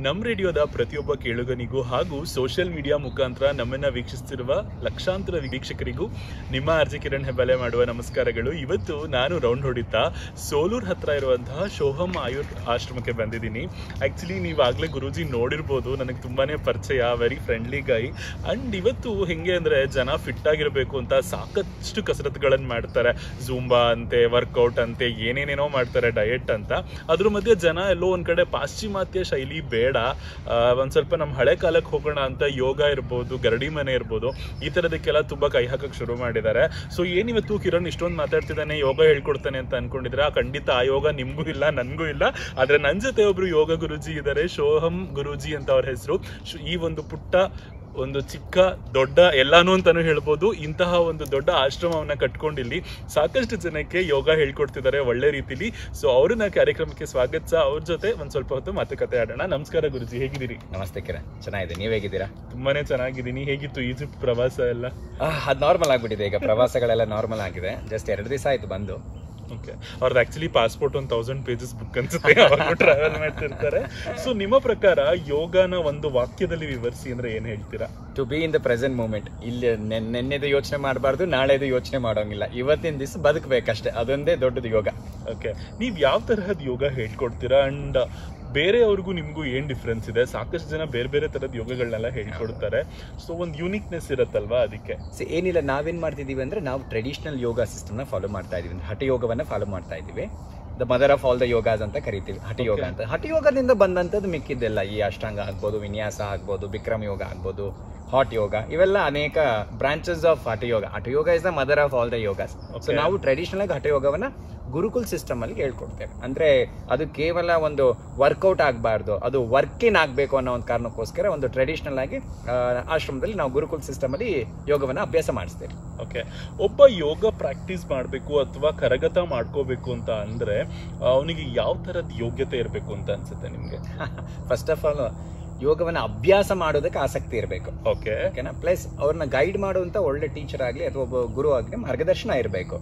ನಮ್ ರೇಡಿಯೋದ ಪ್ರತಿಯೊಬ್ಬ ಕೇಳುಗನಿಗೂ ಹಾಗೂ ಸೋಷಿಯಲ್ ಮೀಡಿಯಾ ಮುಖಾಂತರ ನಮ್ಮನ್ನ ವೀಕ್ಷಿಸುತ್ತಿರುವ ಲಕ್ಷಾಂತರ ವೀಕ್ಷಕರಿಗೂ ನಿಮ್ಮ ಆರ್ಜಿ ಕಿರಣ್ ಹೆಬ್ಬಾಲೆ ಮಾಡುವ ನಮಸ್ಕಾರಗಳು ಇವತ್ತು ನಾನು ರೌಂಡ್ ಹೊಡಿತಾ ಸೋಲೂರ್ ಹತ್ರ ಇರುವಂತಹ ಶೋಹಂ ಆಯುರ್ ಆಶ್ರಮಕ್ಕೆ ಬಂದಿದ್ದೀನಿ ಆಕ್ಚುಲಿ ನೀವಾಗಲೇ ಗುರೂಜಿ ನೋಡಿರ್ಬೋದು ನನಗೆ ತುಂಬಾನೇ ಪರಿಚಯ ವೆರಿ ಫ್ರೆಂಡ್ಲಿ ಗೈ ಅಂಡ್ ಇವತ್ತು ಹೆಂಗೆ ಅಂದ್ರೆ ಜನ ಫಿಟ್ ಆಗಿರಬೇಕು ಅಂತ ಸಾಕಷ್ಟು ಕಸರತ್ತುಗಳನ್ನು ಮಾಡ್ತಾರೆ ಜೂಂಬಾ ಅಂತೆ ವರ್ಕೌಟ್ ಅಂತೆ ಏನೇನೇನೋ ಮಾಡ್ತಾರೆ ಡಯಟ್ ಅಂತ ಅದ್ರ ಮಧ್ಯೆ ಜನ ಎಲ್ಲೋ ಒಂದ್ ಕಡೆ ಪಾಶ್ಚಿಮಾತ್ಯ ಶೈಲಿ ಬೇಡ ಆ, ಒಂದ್ ಸ್ವಲ್ಪ ನಮ್ಮ ಹಳೆ ಕಾಲಕ್ಕೆ ಹೋಗೋಣ ಅಂತ ಯೋಗ ಇರ್ಬೋದು ಗರಡಿ ಮನೆ ಇರ್ಬೋದು ಈ ತರದಕ್ಕೆಲ್ಲ ತುಂಬಾ ಕೈ ಹಾಕಕ್ ಶುರು ಮಾಡಿದ್ದಾರೆ ಸೊ ಏನಿವತ್ತು ಕಿರಣ್ ಇಷ್ಟೊಂದು ಮಾತಾಡ್ತಿದ್ದಾನೆ ಯೋಗ ಹೇಳ್ಕೊಡ್ತಾನೆ ಅಂತ ಅನ್ಕೊಂಡಿದ್ರೆ ಖಂಡಿತ ಆ ಯೋಗ ನಿಮ್ಗೂ ಇಲ್ಲ ನನ್ಗೂ ಇಲ್ಲ ಆದ್ರೆ ನನ್ ಜೊತೆ ಒಬ್ರು ಯೋಗ ಗುರುಜಿ ಇದ್ದಾರೆ ಶೋಹಂ ಗುರೂಜಿ ಅಂತ ಅವ್ರ ಹೆಸರು ಈ ಒಂದು ಪುಟ್ಟ ಒಂದು ಚಿಕ್ಕ ದೊಡ್ಡ ಎಲ್ಲಾನು ಅಂತಾನು ಹೇಳ್ಬೋದು ಇಂತಹ ಒಂದು ದೊಡ್ಡ ಆಶ್ರಮವನ್ನ ಕಟ್ಕೊಂಡಿಲ್ಲಿ ಸಾಕಷ್ಟು ಜನಕ್ಕೆ ಯೋಗ ಹೇಳ್ಕೊಡ್ತಿದ್ದಾರೆ ಒಳ್ಳೆ ರೀತಿಲಿ ಸೊ ಅವ್ರನ್ನ ಕಾರ್ಯಕ್ರಮಕ್ಕೆ ಸ್ವಾಗತಿಸ ಅವ್ರ ಜೊತೆ ಒಂದ್ ಸ್ವಲ್ಪ ಹೊತ್ತು ಮಾತುಕತೆ ಆಡೋಣ ನಮಸ್ಕಾರ ಗುರುಜಿ ಹೇಗಿದ್ದೀರಿ ನಮಸ್ತೆ ಕಿರಣ್ ಚೆನ್ನಾಗಿದೆ ನೀವ್ ಹೇಗಿದ್ದೀರಾ ತುಂಬಾನೇ ಚೆನ್ನಾಗಿದ್ದೀನಿ ಹೇಗಿತ್ತು ಈಜಿಪ್ಟ್ ಪ್ರವಾಸ ಎಲ್ಲ ಅದು ನಾರ್ಮಲ್ ಆಗ್ಬಿಟ್ಟಿದೆ ಈಗ ಪ್ರವಾಸಗಳೆಲ್ಲ ನಾರ್ಮಲ್ ಆಗಿದೆ ಜಸ್ಟ್ ಎರಡು ದಿವಸ ಆಯ್ತು ಬಂದು ಓಕೆ ಅವ್ರದ್ದು ಆಕ್ಚುಲಿ ಪಾಸ್ಪೋರ್ಟ್ ಒಂದು ತೌಸಂಡ್ ಪೇಜಸ್ ಬುಕ್ ಅನ್ಸುತ್ತೆ ಯಾವಾಗಲೂ ಟ್ರಾವೆಲ್ ಮಾಡ್ತಿರ್ತಾರೆ ಸೊ ನಿಮ್ಮ ಪ್ರಕಾರ ಯೋಗನ ಒಂದು ವಾಕ್ಯದಲ್ಲಿ ವಿವರಿಸಿ ಅಂದ್ರೆ ಏನ್ ಹೇಳ್ತೀರಾ to be in the present moment ಇಲ್ಲಿ ನೆನ್- ನೆನ್ನೆದು ಯೋಚನೆ ಮಾಡಬಾರ್ದು ನಾಳೆದು ಯೋಚನೆ ಮಾಡೋಂಗಿಲ್ಲ ಇವತ್ತಿನ ದಿವಸ ಬದುಕಬೇಕಷ್ಟೇ ಅದೊಂದೇ ದೊಡ್ಡದು ಯೋಗ ಓಕೆ ನೀವ್ ಯಾವ ತರಹದ ಯೋಗ ಹೇಳ್ಕೊಡ್ತೀರಾ ಅಂಡ್ ಬೇರೆಯವ್ರಿಗೂ ನಿಮ್ಗೂ ಏನ್ ಡಿಫ್ರೆನ್ಸ್ ಇದೆ ಸಾಕಷ್ಟು ಜನ ಬೇರೆ ಬೇರೆ ತರದ್ ಯೋಗಗಳನ್ನೆಲ್ಲ ಹೇಳ್ಕೊಡ್ತಾರೆ ಸೊ ಒಂದು ಯೂನಿಕ್ನೆಸ್ ಇರತ್ತಲ್ವಾ ಅದಕ್ಕೆ ಸೊ ಏನಿಲ್ಲ ನಾವೇನ್ ಮಾಡ್ತಿದೀವಿ ಅಂದ್ರೆ ನಾವು ಟ್ರೆಡಿಷನಲ್ ಯೋಗ ಸಿಸ್ಟಮ್ ನ ಫಾಲೋ ಮಾಡ್ತಾ ಇದೀವಿ ಹಠ ಯೋಗವನ್ನ ಫಾಲೋ ಮಾಡ್ತಾ ಇದೀವಿ the mother of all the yogas ಅಂತ ಕರಿತೀವಿ ಹಠ ಯೋಗ Okay. ಅಂತ ಹಠ ಯೋಗದಿಂದ ಬಂದಂತದ್ದು ಮಿಕ್ಕಿದ್ದೆಲ್ಲ ಈ ಅಷ್ಟಾಂಗ ಆಗ್ಬೋದು ವಿನ್ಯಾಸ ಆಗ್ಬೋದು ವಿಕ್ರಮ್ ಯೋಗ ಆಗ್ಬೋದು ಹಾಟ್ ಯೋಗ ಇವೆಲ್ಲ ಅನೇಕ branches of hatha yoga hatha yoga is the mother of all the yogas so Okay. ನಾವು ಟ್ರೆಡಿಷನಲ್ ಆಗಿ ಹಠ ಯೋಗವನ್ನ ಗುರುಕುಲ್ ಸಿಸ್ಟಮ್ ಅಲ್ಲಿ ಹೇಳ್ಕೊಡ್ತೇವೆ ಅಂದ್ರೆ ಅದು ಕೇವಲ ಒಂದು ವರ್ಕೌಟ್ ಆಗಬಾರ್ದು ಅದು ವರ್ಕಿನ್ ಆಗಬೇಕು ಅನ್ನೋ ಒಂದು ಕಾರಣಕ್ಕೋಸ್ಕರ ಒಂದು ಟ್ರೆಡಿಷನಲ್ ಆಗಿ ಆ, ಆಶ್ರಮದಲ್ಲಿ ನಾವು ಗುರುಕುಲ್ ಸಿಸ್ಟಮ್ ಅಲ್ಲಿ ಯೋಗವನ್ನ ಅಭ್ಯಾಸ ಮಾಡಿಸ್ತೇವೆ ಓಕೆ ಒಬ್ಬ ಯೋಗ ಪ್ರಾಕ್ಟೀಸ್ ಮಾಡಬೇಕು ಅಥವಾ ಕರಗತ ಮಾಡ್ಕೋಬೇಕು ಅಂತ ಅಂದ್ರೆ ಅವನಿಗೆ ಯಾವ ತರದ್ ಯೋಗ್ಯತೆ ಇರಬೇಕು ಅಂತ ಅನ್ಸುತ್ತೆ ನಿಮ್ಗೆ ಫಸ್ಟ್ ಆಫ್ ಆಲ್ ಯೋಗವನ್ನ ಅಭ್ಯಾಸ ಮಾಡೋದಕ್ಕೆ ಆಸಕ್ತಿ ಇರಬೇಕು ಓಕೆ ಓಕೆನಾ ಪ್ಲಸ್ ಅವ್ರನ್ನ ಗೈಡ್ ಮಾಡುವಂತ ಒಳ್ಳೆ ಟೀಚರ್ ಆಗಲಿ ಅಥವಾ ಒಬ್ಬ ಗುರು ಆಗಲಿ ಮಾರ್ಗದರ್ಶನ ಇರಬೇಕು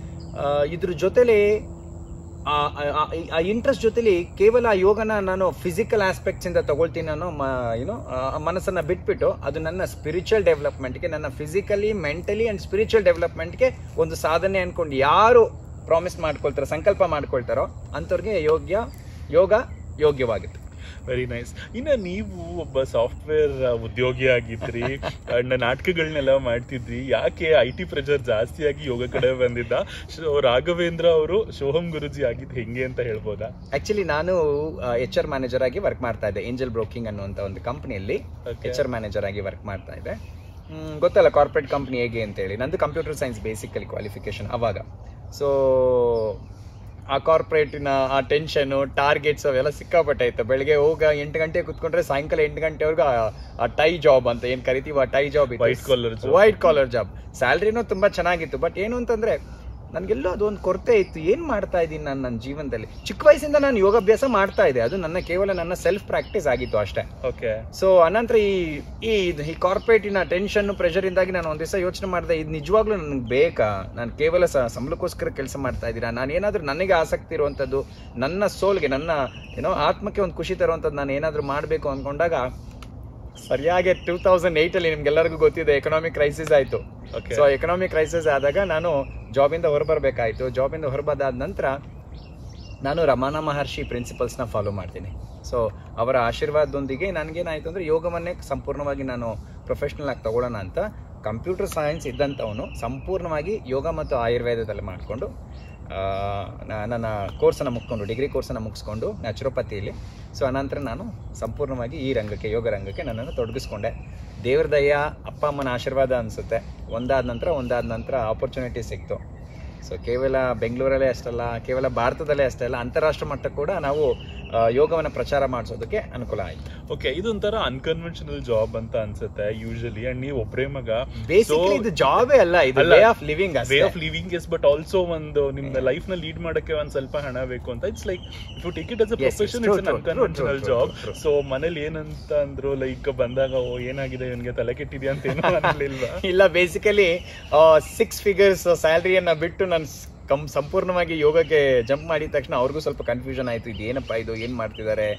ಇದ್ರ ಜೊತೆಲಿ ಆ- ಆ- ಆ ಇಂಟ್ರೆಸ್ಟ್ ಜೊತೆಲಿ ಕೇವಲ ಆ ಯೋಗನ ನಾನು ಫಿಸಿಕಲ್ ಆಸ್ಪೆಕ್ಟ್ಸ್ ಇಂದ ತಗೊಳ್ತೀನಿ ಅನ್ನೋ ಏನು ಮನಸ್ಸನ್ನ ಬಿಟ್ಬಿಟ್ಟು ಅದು ನನ್ನ ಸ್ಪಿರಿಚುವಲ್ ಡೆವಲಪ್ಮೆಂಟ್ಗೆ ನನ್ನ ಫಿಸಿಕಲಿ ಮೆಂಟಲಿ ಅಂಡ್ ಸ್ಪಿರಿಚುವಲ್ ಡೆವಲಪ್ಮೆಂಟ್ಗೆ ಒಂದು ಸಾಧನೆ ಅನ್ಕೊಂಡು ಯಾರು ಪ್ರಾಮಿಸ್ ಮಾಡ್ಕೊಳ್ತಾರೋ ಸಂಕಲ್ಪ ಮಾಡ್ಕೊಳ್ತಾರೋ ಅಂಥವ್ರಿಗೆ ಯೋಗ್ಯ ಯೋಗ ಯೋಗ್ಯವಾಗಿತ್ತು ವೆರಿ ನೈಸ್ ಇನ್ನ ನೀವು ಒಬ್ಬ ಸಾಫ್ಟ್ವೇರ್ ಉದ್ಯೋಗಿ ಆಗಿದ್ರಿ ಅಂಡ್ ನಾಟಕಗಳನ್ನೆಲ್ಲ ಮಾಡ್ತಿದ್ರಿ ಯಾಕೆ ಐ ಟಿ ಪ್ರೆಷರ್ ಜಾಸ್ತಿ ಆಗಿ ಯೋಗ ಕಡೆ ಬಂದಿದ್ದ ಶೋ- ರಾಘವೇಂದ್ರ ಅವರು ಶೋಹಂ ಗುರುಜಿ ಆಗಿದ್ದು ಹೆಂಗೆ ಅಂತ ಹೇಳ್ಬೋದಾ ಆಕ್ಚುಲಿ ನಾನು ಎಚ್ ಆರ್ ಮ್ಯಾನೇಜರ್ ಆಗಿ ವರ್ಕ್ ಮಾಡ್ತಾ ಇದ್ದೆ ಏಂಜಲ್ ಬ್ರೋಕಿಂಗ್ ಅನ್ನುವಂಥ ಒಂದು ಕಂಪನಿಯಲ್ಲಿ Okay. ಎಚ್ ಆರ್ ಮ್ಯಾನೇಜರ್ ಆಗಿ ವರ್ಕ್ ಮಾಡ್ತಾ ಇದ್ದೆ ಹ್ಮ್, ಗೊತ್ತಲ್ಲ ಕಾರ್ಪೊರೇಟ್ ಕಂಪ್ನಿ ಹೇಗೆ ಅಂತೇಳಿ ನಂದು ಕಂಪ್ಯೂಟರ್ ಸೈನ್ಸ್ ಬೇಸಿಕಲಿ ಕ್ವಾಲಿಫಿಕೇಶನ್ ಅವಾಗ ಸೊ ಆ ಕಾರ್ಪೊರೇಟಿನ ಆ ಟೆನ್ಷನು ಟಾರ್ಗೆಟ್ಸ್ ಅವೆಲ್ಲ ಸಿಕ್ಕಾಪಟ್ಟೆ ಇತ್ತು ಬೆಳಿಗ್ಗೆ ಹೋಗ ಎಂಟು ಗಂಟೆ ಕುತ್ಕೊಂಡ್ರೆ ಸಾಯಂಕಾಲ ಎಂಟು ಗಂಟೆವರೆಗೂ ಆ- ಆ ಟೈ ಜಾಬ್ ಅಂತ ಏನ್ ಕರಿತೀವಿ ಆ tie job White collar job. White collar job ಸ್ಯಾಲ್ರಿನೂ ತುಂಬಾ ಚೆನ್ನಾಗಿತ್ತು ಬಟ್ ಏನು ಅಂತಂದ್ರೆ ನನ್ಗೆಲ್ಲೋ ಅದೊಂದು ಕೊರತೆ ಇತ್ತು ಏನ್ ಮಾಡ್ತಾ ಇದ್ದೀನಿ ನಾನು ನನ್ನ ಜೀವನದಲ್ಲಿ ಚಿಕ್ಕ ವಯಸ್ಸಿಂದ ನಾನು ಯೋಗಾಭ್ಯಾಸ ಮಾಡ್ತಾ ಇದ್ದೆ ಅದು ನನ್ನ ಕೇವಲ ನನ್ನ ಸೆಲ್ಫ್ ಪ್ರಾಕ್ಟೀಸ್ ಆಗಿತ್ತು ಅಷ್ಟೇ ಓಕೆ ಸೊ ಅನಂತರ ಈ ಈ ಇದು- ಈ ಕಾರ್ಪೊರೇಟಿನ ಟೆನ್ಷನ್ ಪ್ರೆಷರ್ ಇಂದಾಗಿ ನಾನು ಒಂದ್ ದಿವಸ ಯೋಚನೆ ಮಾಡಿದೆ ಇದು ನಿಜವಾಗ್ಲೂ ನನಗೆ ಬೇಕಾ ನಾನು ಕೇವಲ ಸ- ಸಂಬಳಕ್ಕೋಸ್ಕರ ಕೆಲಸ ಮಾಡ್ತಾ ಇದ್ದೀರಾ ನಾನು ಏನಾದ್ರೂ ನನಗೆ ಆಸಕ್ತಿ ಇರುವಂಥದ್ದು ನನ್ನ ಸೋಲ್ಗೆ ನನ್ನ ಏನೋ ಆತ್ಮಕ್ಕೆ ಒಂದು ಖುಷಿ ತರುವಂಥದ್ದು ನಾನು ಏನಾದ್ರೂ ಮಾಡಬೇಕು ಅಂದ್ಕೊಂಡಾಗ ಸರಿಯಾಗಿ ಟೂ ತೌಸಂಡ್ ಏಯ್ಟಲ್ಲಿ ನಿಮ್ಗೆಲ್ಲರಿಗೂ ಗೊತ್ತಿದೆ ಎಕನಾಮಿಕ್ ಕ್ರೈಸಿಸ್ ಆಯಿತು ಓಕೆ ಸೊ ಎಕನಾಮಿಕ್ ಕ್ರೈಸಿಸ್ ಆದಾಗ ನಾನು ಜಾಬಿಂದ ಹೊರಬರಬೇಕಾಯಿತು ಜಾಬಿಂದ ಹೊರಬಂದಾದ ನಂತರ ನಾನು ರಮಾನ ಮಹರ್ಷಿ ಪ್ರಿನ್ಸಿಪಲ್ಸ್ನ ಫಾಲೋ ಮಾಡ್ತೀನಿ ಸೊ ಅವರ ಆಶೀರ್ವಾದದೊಂದಿಗೆ ನನಗೇನಾಯಿತು ಅಂದರೆ ಯೋಗವನ್ನೇ ಸಂಪೂರ್ಣವಾಗಿ ನಾನು ಪ್ರೊಫೆಷ್ನಲ್ ಆಗಿ ತಗೊಳ್ಳೋಣ ಅಂತ ಕಂಪ್ಯೂಟರ್ ಸೈನ್ಸ್ ಇದ್ದಂಥವನು ಸಂಪೂರ್ಣವಾಗಿ ಯೋಗ ಮತ್ತು ಆಯುರ್ವೇದದಲ್ಲಿ ಮಾಡಿಕೊಂಡು ನನ್ನ ಕೋರ್ಸನ್ನು ಮುಗಿಸ್ಕೊಂಡು ಡಿಗ್ರಿ ಕೋರ್ಸನ್ನು ಮುಗಿಸ್ಕೊಂಡು ನ್ಯಾಚುರೋಪತಿಯಲ್ಲಿ ಸೊ ಅನಂತರ ನಾನು ಸಂಪೂರ್ಣವಾಗಿ ಈ ರಂಗಕ್ಕೆ ಯೋಗ ರಂಗಕ್ಕೆ ನನ್ನನ್ನು ತೊಡಗಿಸ್ಕೊಂಡೆ ದೇವ್ರ ದಯ ಅಪ್ಪ ಅಮ್ಮನ ಆಶೀರ್ವಾದ ಅನಿಸುತ್ತೆ ಒಂದಾದ ನಂತರ ಒಂದಾದ ನಂತರ ಆಪರ್ಚುನಿಟಿ ಸಿಕ್ತು ಸೊ ಕೇವಲ ಬೆಂಗಳೂರಲ್ಲೇ ಅಷ್ಟಲ್ಲ ಕೇವಲ ಭಾರತದಲ್ಲೇ ಅಷ್ಟೇ ಅಲ್ಲ ಅಂತಾರಾಷ್ಟ್ರ ಮಟ್ಟ ಕೂಡ ನಾವು ಆ, ಯೋಗವನ್ನ ಪ್ರಚಾರ ಮಾಡಿಸೋದಕ್ಕೆ ಅನುಕೂಲ ಆಯಿತು ಓಕೆ ಇದೊಂಥರ ಅನ್ಕನ್ವೆನ್ಷನಲ್ ಜಾಬ್ ಅಂತ ಅನ್ಸುತ್ತೆ ಯೂಶಲಿ ಅಂಡ್ ನೀವು ಒಬ್ರೇ ಮಗ ಬೇಸಿಕಲಿ ಇದು ಜಾಬೇ ಅಲ್ಲ ಇದು ಅಲ್ಲ, way of living way of living yes but also ಒಂದು ನಿಮ್ಮ ಲೈಫ್ ನ ಲೀಡ್ ಮಾಡಕ್ಕೆ ಒಂದ್ ಸ್ವಲ್ಪ ಹಣ ಬೇಕು ಅಂತ it's like if you take it as a Yes, yes, profession true, it's true, true, unconventional true, job true, true. So ಮನೇಲಿ ಏನಂತ ಅಂದ್ರು ಲೈಕ್ ಬಂದಾಗ ಓ ಏನಾಗಿದೆ ಇವನ್ಗೆ ತಲೆ ಕೆಟ್ಟಿದ್ಯಾ ಅಂತ ಏನೋ ಅನ್ನಲಿಲ್ವಾ ಇಲ್ಲ ಬೇಸಿಕಲಿ ಸಿಕ್ಸ್ ಫಿಗರ್ಸ್ ಸ್ಯಾಲ್ರಿಯನ್ನ ಬಿಟ್ಟು ನಾನು ಕಂ ಸಂಪೂರ್ಣವಾಗಿ ಯೋಗಕ್ಕೆ ಜಂಪ್ ಮಾಡಿದ ತಕ್ಷಣ ಅವ್ರಿಗೂ ಸ್ವಲ್ಪ ಕನ್ಫ್ಯೂಷನ್ ಆಯ್ತು ಇದು ಏನಪ್ಪ ಇದು ಏನ್ ಮಾಡ್ತಿದ್ದಾರೆ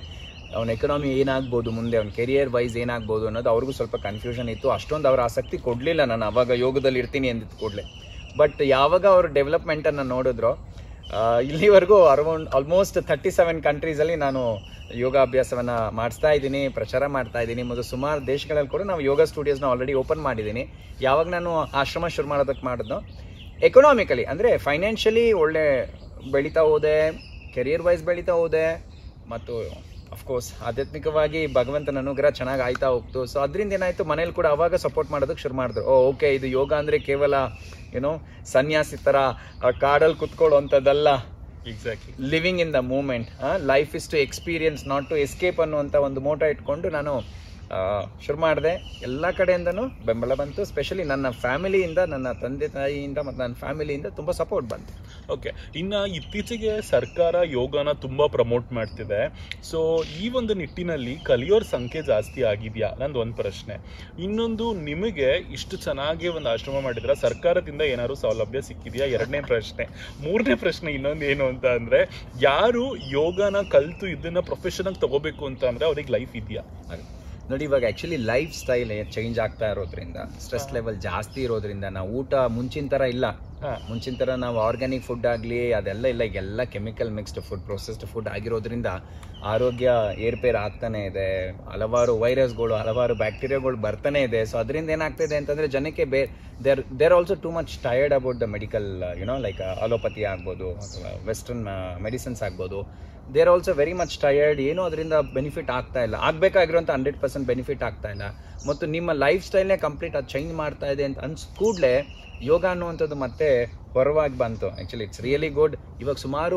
ಅವನ ಎಕನಾಮಿ ಏನಾಗ್ಬೋದು ಮುಂದೆ ಅವ್ನ ಕೆರಿಯರ್ ವೈಸ್ ಏನಾಗ್ಬೋದು ಅನ್ನೋದು ಅವ್ರಿಗೂ ಸ್ವಲ್ಪ ಕನ್ಫ್ಯೂಷನ್ ಇತ್ತು ಅಷ್ಟೊಂದು ಅವ್ರ ಆಸಕ್ತಿ ಕೊಡಲಿಲ್ಲ ನಾನು ಅವಾಗ ಯೋಗದಲ್ಲಿ ಇರ್ತೀನಿ ಅಂದಿದ್ದು ಕೂಡಲೇ ಬಟ್ ಯಾವಾಗ ಅವ್ರ ಡೆವಲಪ್ಮೆಂಟನ್ನು ನೋಡಿದ್ರು ಆ, ಇಲ್ಲಿವರೆಗೂ ಅರೌಂಡ್ ಆಲ್ಮೋಸ್ಟ್ ತರ್ಟಿ ಸೆವೆನ್ ಕಂಟ್ರೀಸಲ್ಲಿ ನಾನು ಯೋಗಾಭ್ಯಾಸವನ್ನು ಮಾಡಿಸ್ತಾ ಇದ್ದೀನಿ ಪ್ರಚಾರ ಮಾಡ್ತಾ ಇದ್ದೀನಿ ಮತ್ತು ಸುಮಾರು ದೇಶಗಳಲ್ಲಿ ಕೂಡ ನಾವು ಯೋಗ ಸ್ಟುಡಿಯೋಸ್ನ ಆಲ್ರೆಡಿ ಓಪನ್ ಮಾಡಿದ್ದೀನಿ ಯಾವಾಗ ನಾನು ಆಶ್ರಮ ಶುರು ಮಾಡೋದಕ್ಕೆ ಮಾಡಿದ್ನೋ ಎಕನಾಮಿಕಲಿ ಅಂದರೆ ಫೈನಾನ್ಷಿಯಲಿ ಒಳ್ಳೆ ಬೆಳೀತಾ ಹೋದೆ ಕೆರಿಯರ್ ವೈಸ್ ಬೆಳೀತಾ ಹೋದೆ ಮತ್ತು ಅಫ್ಕೋರ್ಸ್ ಆಧ್ಯಾತ್ಮಿಕವಾಗಿ ಭಗವಂತನ ಅನುಗ್ರಹ ಚೆನ್ನಾಗಿ ಆಯ್ತಾ ಹೋಗ್ತು ಸೊ ಅದರಿಂದ ಏನಾಯ್ತು ಮನೇಲಿ ಕೂಡ ಅವಾಗ ಸಪೋರ್ಟ್ ಮಾಡೋದಕ್ಕೆ ಶುರು ಮಾಡಿದ್ರು ಓ ಓಕೆ ಇದು ಯೋಗ ಅಂದರೆ ಕೇವಲ ಏನೋ ಸನ್ಯಾಸಿ ಥರ ಕಾಡಲ್ಲಿ ಕುತ್ಕೊಳ್ಳುವಂಥದ್ದಲ್ಲ exactly living in the moment life is to experience not to escape ಅನ್ನುವಂಥ ಒಂದು ಮೋಟ ಇಟ್ಕೊಂಡು ನಾನು ಆ, ಶುರು ಮಾಡಿದೆ ಎಲ್ಲ ಕಡೆಯಿಂದನೂ ಬೆಂಬಲ ಬಂತು ಸ್ಪೆಷಲಿ ನನ್ನ ಫ್ಯಾಮಿಲಿಯಿಂದ ನನ್ನ ತಂದೆ ತಾಯಿಯಿಂದ ಮತ್ತು ನನ್ನ ಫ್ಯಾಮಿಲಿಯಿಂದ ತುಂಬ ಸಪೋರ್ಟ್ ಬಂತು ಓಕೆ ಇನ್ನ ಇತ್ತೀಚೆಗೆ ಸರ್ಕಾರ ಯೋಗನ ತುಂಬಾ ಪ್ರಮೋಟ್ ಮಾಡ್ತಿದೆ ಸೊ ಈ ಒಂದು ನಿಟ್ಟಿನಲ್ಲಿ ಕಲಿಯೋರ್ ಸಂಖ್ಯೆ ಜಾಸ್ತಿ ಆಗಿದೆಯಾ ನಂದು ಒಂದು ಪ್ರಶ್ನೆ ಇನ್ನೊಂದು ನಿಮಗೆ ಇಷ್ಟು ಚೆನ್ನಾಗಿ ಒಂದು ಆಶ್ರಮ ಮಾಡಿದ್ರ ಸರ್ಕಾರದಿಂದ ಏನಾದ್ರು ಸೌಲಭ್ಯ ಸಿಕ್ಕಿದೆಯಾ ಎರಡನೇ ಪ್ರಶ್ನೆ ಮೂರನೇ ಪ್ರಶ್ನೆ ಇನ್ನೊಂದು ಏನು ಅಂತ ಅಂದ್ರೆ ಯಾರು ಯೋಗನ ಕಲ್ತು ಇದನ್ನ ಪ್ರೊಫೆಷನ್ ಆಗಿ ತಗೋಬೇಕು ಅಂತ ಅಂದ್ರೆ ಅವ್ರಿಗೆ ಲೈಫ್ ಇದೆಯಾ ಹಾಗೆ. ನೋಡಿ ಇವಾಗ ಆ್ಯಕ್ಚುಲಿ ಲೈಫ್ ಸ್ಟೈಲ್ ಚೇಂಜ್ ಆಗ್ತಾ ಇರೋದ್ರಿಂದ ಸ್ಟ್ರೆಸ್ ಲೆವೆಲ್ ಜಾಸ್ತಿ ಇರೋದ್ರಿಂದ ನಾವು ಊಟ ಮುಂಚಿನ ಥರ ಇಲ್ಲ ಹಾ ಮುಂಚಿನ ಥರ ನಾವು ಆರ್ಗ್ಯಾನಿಕ್ ಫುಡ್ ಆಗಲಿ ಅದೆಲ್ಲ ಇಲ್ಲ ಎಲ್ಲ chemical mixed food processed food ಆಗಿರೋದ್ರಿಂದ ಆರೋಗ್ಯ ಏರ್ಪೇರ್ ಆಗ್ತಾನೆ ಇದೆ ಹಲವಾರು ವೈರಸ್ಗಳು ಹಲವಾರು ಬ್ಯಾಕ್ಟೀರಿಯಾಗಳು ಬರ್ತಾನೆ ಇದೆ ಸೊ ಅದರಿಂದ ಏನಾಗ್ತಿದೆ ಅಂತಂದರೆ ಜನಕ್ಕೆ ಬೇ they're they're also too much tired about the medical you know like allopathy ಆಗ್ಬೋದು ಅಥವಾ ವೆಸ್ಟರ್ನ್ ಮೆಡಿಸಿನ್ಸ್ ಆಗ್ಬೋದು they're also very much tired ಏನೂ ಅದರಿಂದ ಬೆನಿಫಿಟ್ ಆಗ್ತಾ ಇಲ್ಲ ಆಗಬೇಕಾಗಿರೋಂಥ ಹಂಡ್ರೆಡ್ ಪರ್ಸೆಂಟ್ ಬೆನಿಫಿಟ್ ಆಗ್ತಾ ಇಲ್ಲ ಮತ್ತು ನಿಮ್ಮ ಲೈಫ್ ಸ್ಟೈಲ್ನೇ ಕಂಪ್ಲೀಟ್ ಅದು ಚೇಂಜ್ ಮಾಡ್ತಾ ಇದೆ ಅಂತ ಅನ್ಸ್ ಕೂಡಲೇ ಯೋಗ ಅನ್ನುವಂಥದ್ದು ಮತ್ತೆ ಹೊರವಾಗಿ ಬಂತು ಆ್ಯಕ್ಚುಲಿ ಇಟ್ಸ್ ರಿಯಲಿ ಗುಡ್ ಇವಾಗ ಸುಮಾರು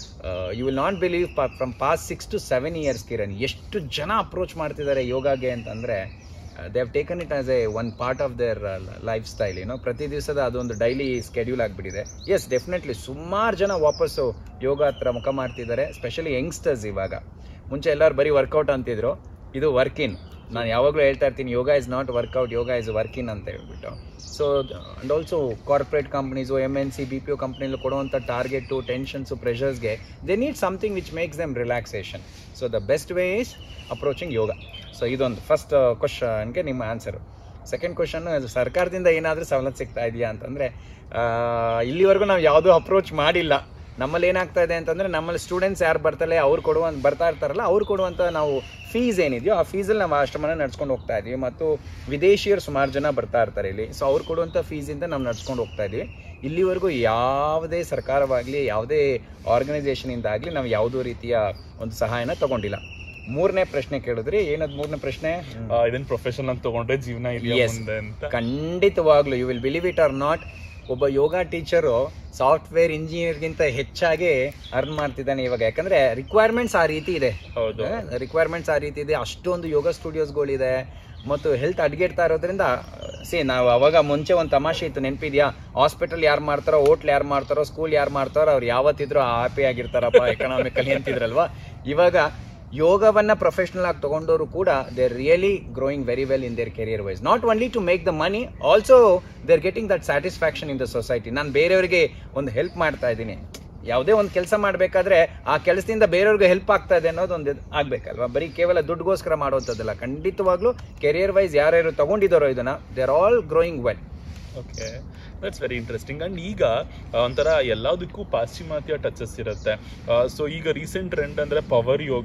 you will not believe from past six to seven years Kiran ಎಷ್ಟು ಜನ ಅಪ್ರೋಚ್ ಮಾಡ್ತಿದ್ದಾರೆ ಯೋಗಾಗೆ ಅಂತಂದರೆ they have taken it as a one part of their life style ಏನೋ ಪ್ರತಿ ದಿವಸದ ಅದೊಂದು ಡೈಲಿ ಸ್ಕೆಡ್ಯೂಲ್ ಆಗಿಬಿಟ್ಟಿದೆ ಎಸ್ ಡೆಫಿನೆಟ್ಲಿ ಸುಮಾರು ಜನ ವಾಪಸ್ಸು ಯೋಗ ಹತ್ರ ಮುಖ ಮಾಡ್ತಿದ್ದಾರೆ ಸ್ಪೆಷಲಿ ಯಂಗ್ಸ್ಟರ್ಸ್ ಇವಾಗ ಮುಂಚೆ ಎಲ್ಲರೂ ಬರೀ ವರ್ಕೌಟ್ ಅಂತಿದ್ರು ಇದು ವರ್ಕ್ ಇನ್ ನಾನು ಯಾವಾಗಲೂ ಹೇಳ್ತಾ ಇರ್ತೀನಿ yoga is not workout yoga is work in ಅಂತ ಹೇಳ್ಬಿಟ್ಟು so and also corporate companies M N C B P O ಕಂಪ್ನಿಲಿ ಕೊಡುವಂಥ ಟಾರ್ಗೆಟು ಟೆನ್ಷನ್ಸು ಪ್ರೆಷರ್ಸ್ಗೆ they need something which makes them relaxation so the best way is approaching yoga so ಇದೊಂದು first ಕ್ವಶನ್ಗೆ ನಿಮ್ಮ answer second question ಸರ್ಕಾರದಿಂದ ಏನಾದರೂ ಸವಲತ್ತು ಸಿಗ್ತಾ ಇದೆಯಾ ಅಂತಂದರೆ ಇಲ್ಲಿವರೆಗೂ ನಾವು ಯಾವುದೂ ಅಪ್ರೋಚ್ ಮಾಡಿಲ್ಲ ನಮ್ಮಲ್ಲಿ ಏನಾಗ್ತಾ ಇದೆ ಅಂತಂದರೆ ನಮ್ಮಲ್ಲಿ ಸ್ಟೂಡೆಂಟ್ಸ್ ಯಾರು ಬರ್ತಾರೆ ಅವ್ರು ಕೊಡುವ ಬರ್ತಾ ಇರ್ತಾರಲ್ಲ ಅವ್ರು ಕೊಡುವಂಥ ನಾವು ಫೀಸ್ ಏನಿದೆಯೋ ಆ ಫೀಸಲ್ಲಿ ನಾವು ಆಶ್ರಮನ ನಡ್ಸ್ಕೊಂಡು ಹೋಗ್ತಾ ಇದೀವಿ ಮತ್ತು ವಿದೇಶಿಯರು ಸುಮಾರು ಜನ ಬರ್ತಾ ಇರ್ತಾರೆ ಇಲ್ಲಿ ಸೊ ಅವ್ರು ಕೊಡುವಂಥ ಫೀಸಿಂದ ನಾವು ನಡ್ಸ್ಕೊಂಡು ಹೋಗ್ತಾ ಇದೀವಿ ಇಲ್ಲಿವರೆಗೂ ಯಾವುದೇ ಸರ್ಕಾರವಾಗಲಿ ಯಾವುದೇ ಆರ್ಗನೈಸೇಷನಿಂದ ಆಗಲಿ ನಾವು ಯಾವುದೋ ರೀತಿಯ ಒಂದು ಸಹಾಯನ ತಗೊಂಡಿಲ್ಲ ಮೂರನೇ ಪ್ರಶ್ನೆ ಕೇಳಿದ್ರಿ ಏನದು ಮೂರನೇ ಪ್ರಶ್ನೆ ಆ, ಇದನ್ನ ಪ್ರೊಫೆಷನ್ ಅಂತ ತಗೊಂಡ್ರೆ ಜೀವನ ಇದೆಯಾ Yes. ಮುಂದೆ ಅಂತ ಖಂಡಿತವಾಗ್ಲೂ you will believe it or not ಒಬ್ಬ ಯೋಗ ಟೀಚರು ಸಾಫ್ಟ್ವೇರ್ ಇಂಜಿನಿಯರ್ಗಿಂತ ಹೆಚ್ಚಾಗಿ ಅರ್ನ್ ಮಾಡ್ತಿದ್ದಾನೆ ಇವಾಗ ಯಾಕಂದ್ರೆ ರಿಕ್ವೈರ್ಮೆಂಟ್ಸ್ ಆ ರೀತಿ ಇದೆ ಹೌದು ರಿಕ್ವೈರ್ಮೆಂಟ್ಸ್ ಆ ರೀತಿ ಇದೆ ಅಷ್ಟೊಂದು ಯೋಗ ಸ್ಟುಡಿಯೋಸ್ಗಳಿದೆ ಮತ್ತು ಹೆಲ್ತ್ ಅಡ್ಗೆಡ್ತಾ ಇರೋದ್ರಿಂದ ಸಿ ನಾವು ಅವಾಗ ಮುಂಚೆ ಒಂದು ತಮಾಷೆ ಇತ್ತು ನೆನಪಿದ್ಯಾ ಹಾಸ್ಪಿಟಲ್ ಯಾರು ಮಾಡ್ತಾರೋ ಹೋಟ್ಲ್ ಯಾರು ಮಾಡ್ತಾರೋ ಸ್ಕೂಲ್ ಯಾರು ಮಾಡ್ತಾರೋ ಅವ್ರು ಯಾವತ್ತಿದ್ರು ಹ್ಯಾಪಿ ಆಗಿರ್ತಾರಪ್ಪ ಎಕನಾಮಿಕಲಿ ಅಂತಿದ್ರಲ್ವಾ ಇವಾಗ ಯೋಗವನ್ನ ಪ್ರೊಫೆಷನಲ್ ಆಗಿ ತಗೊಂಡವರು ಕೂಡ they are really growing very well in their career wise not only to make the money also they are getting that satisfaction in the society ನಾನು ಬೇರೆಯವರಿಗೆ ಒಂದು ಹೆಲ್ಪ್ ಮಾಡ್ತಾ ಇದ್ದೀನಿ ಯಾವುದೇ ಒಂದು ಕೆಲಸ ಮಾಡಬೇಕಾದ್ರೆ ಆ ಕೆಲಸದಿಂದ ಬೇರೆಯವ್ರಿಗೆ ಹೆಲ್ಪ್ ಆಗ್ತಾ ಇದೆ ಅನ್ನೋದು ಒಂದು ಆಗ್ಬೇಕಲ್ವಾ ಬರೀ ಕೇವಲ ದುಡ್ಡುಗೋಸ್ಕರ ಮಾಡುವಂಥದ್ದಲ್ಲ ಖಂಡಿತವಾಗ್ಲೂ ಕೆರಿಯರ್ ವೈಸ್ ಯಾರ್ಯಾರು ತಗೊಂಡಿದ್ದಾರೋ ಇದನ್ನ they are all growing well okay that's very interesting and ಈಗ ಆ, ಒಂಥರ ಎಲ್ಲದಕ್ಕೂ ಪಾಶ್ಚಿಮಾತ್ಯ ಟಚಸ್ ಇರುತ್ತೆ ಸೊ ಈಗ ರೀಸೆಂಟ್ ಟ್ರೆಂಡ್ ಅಂದ್ರೆ ಪವರ್ ಯೋಗ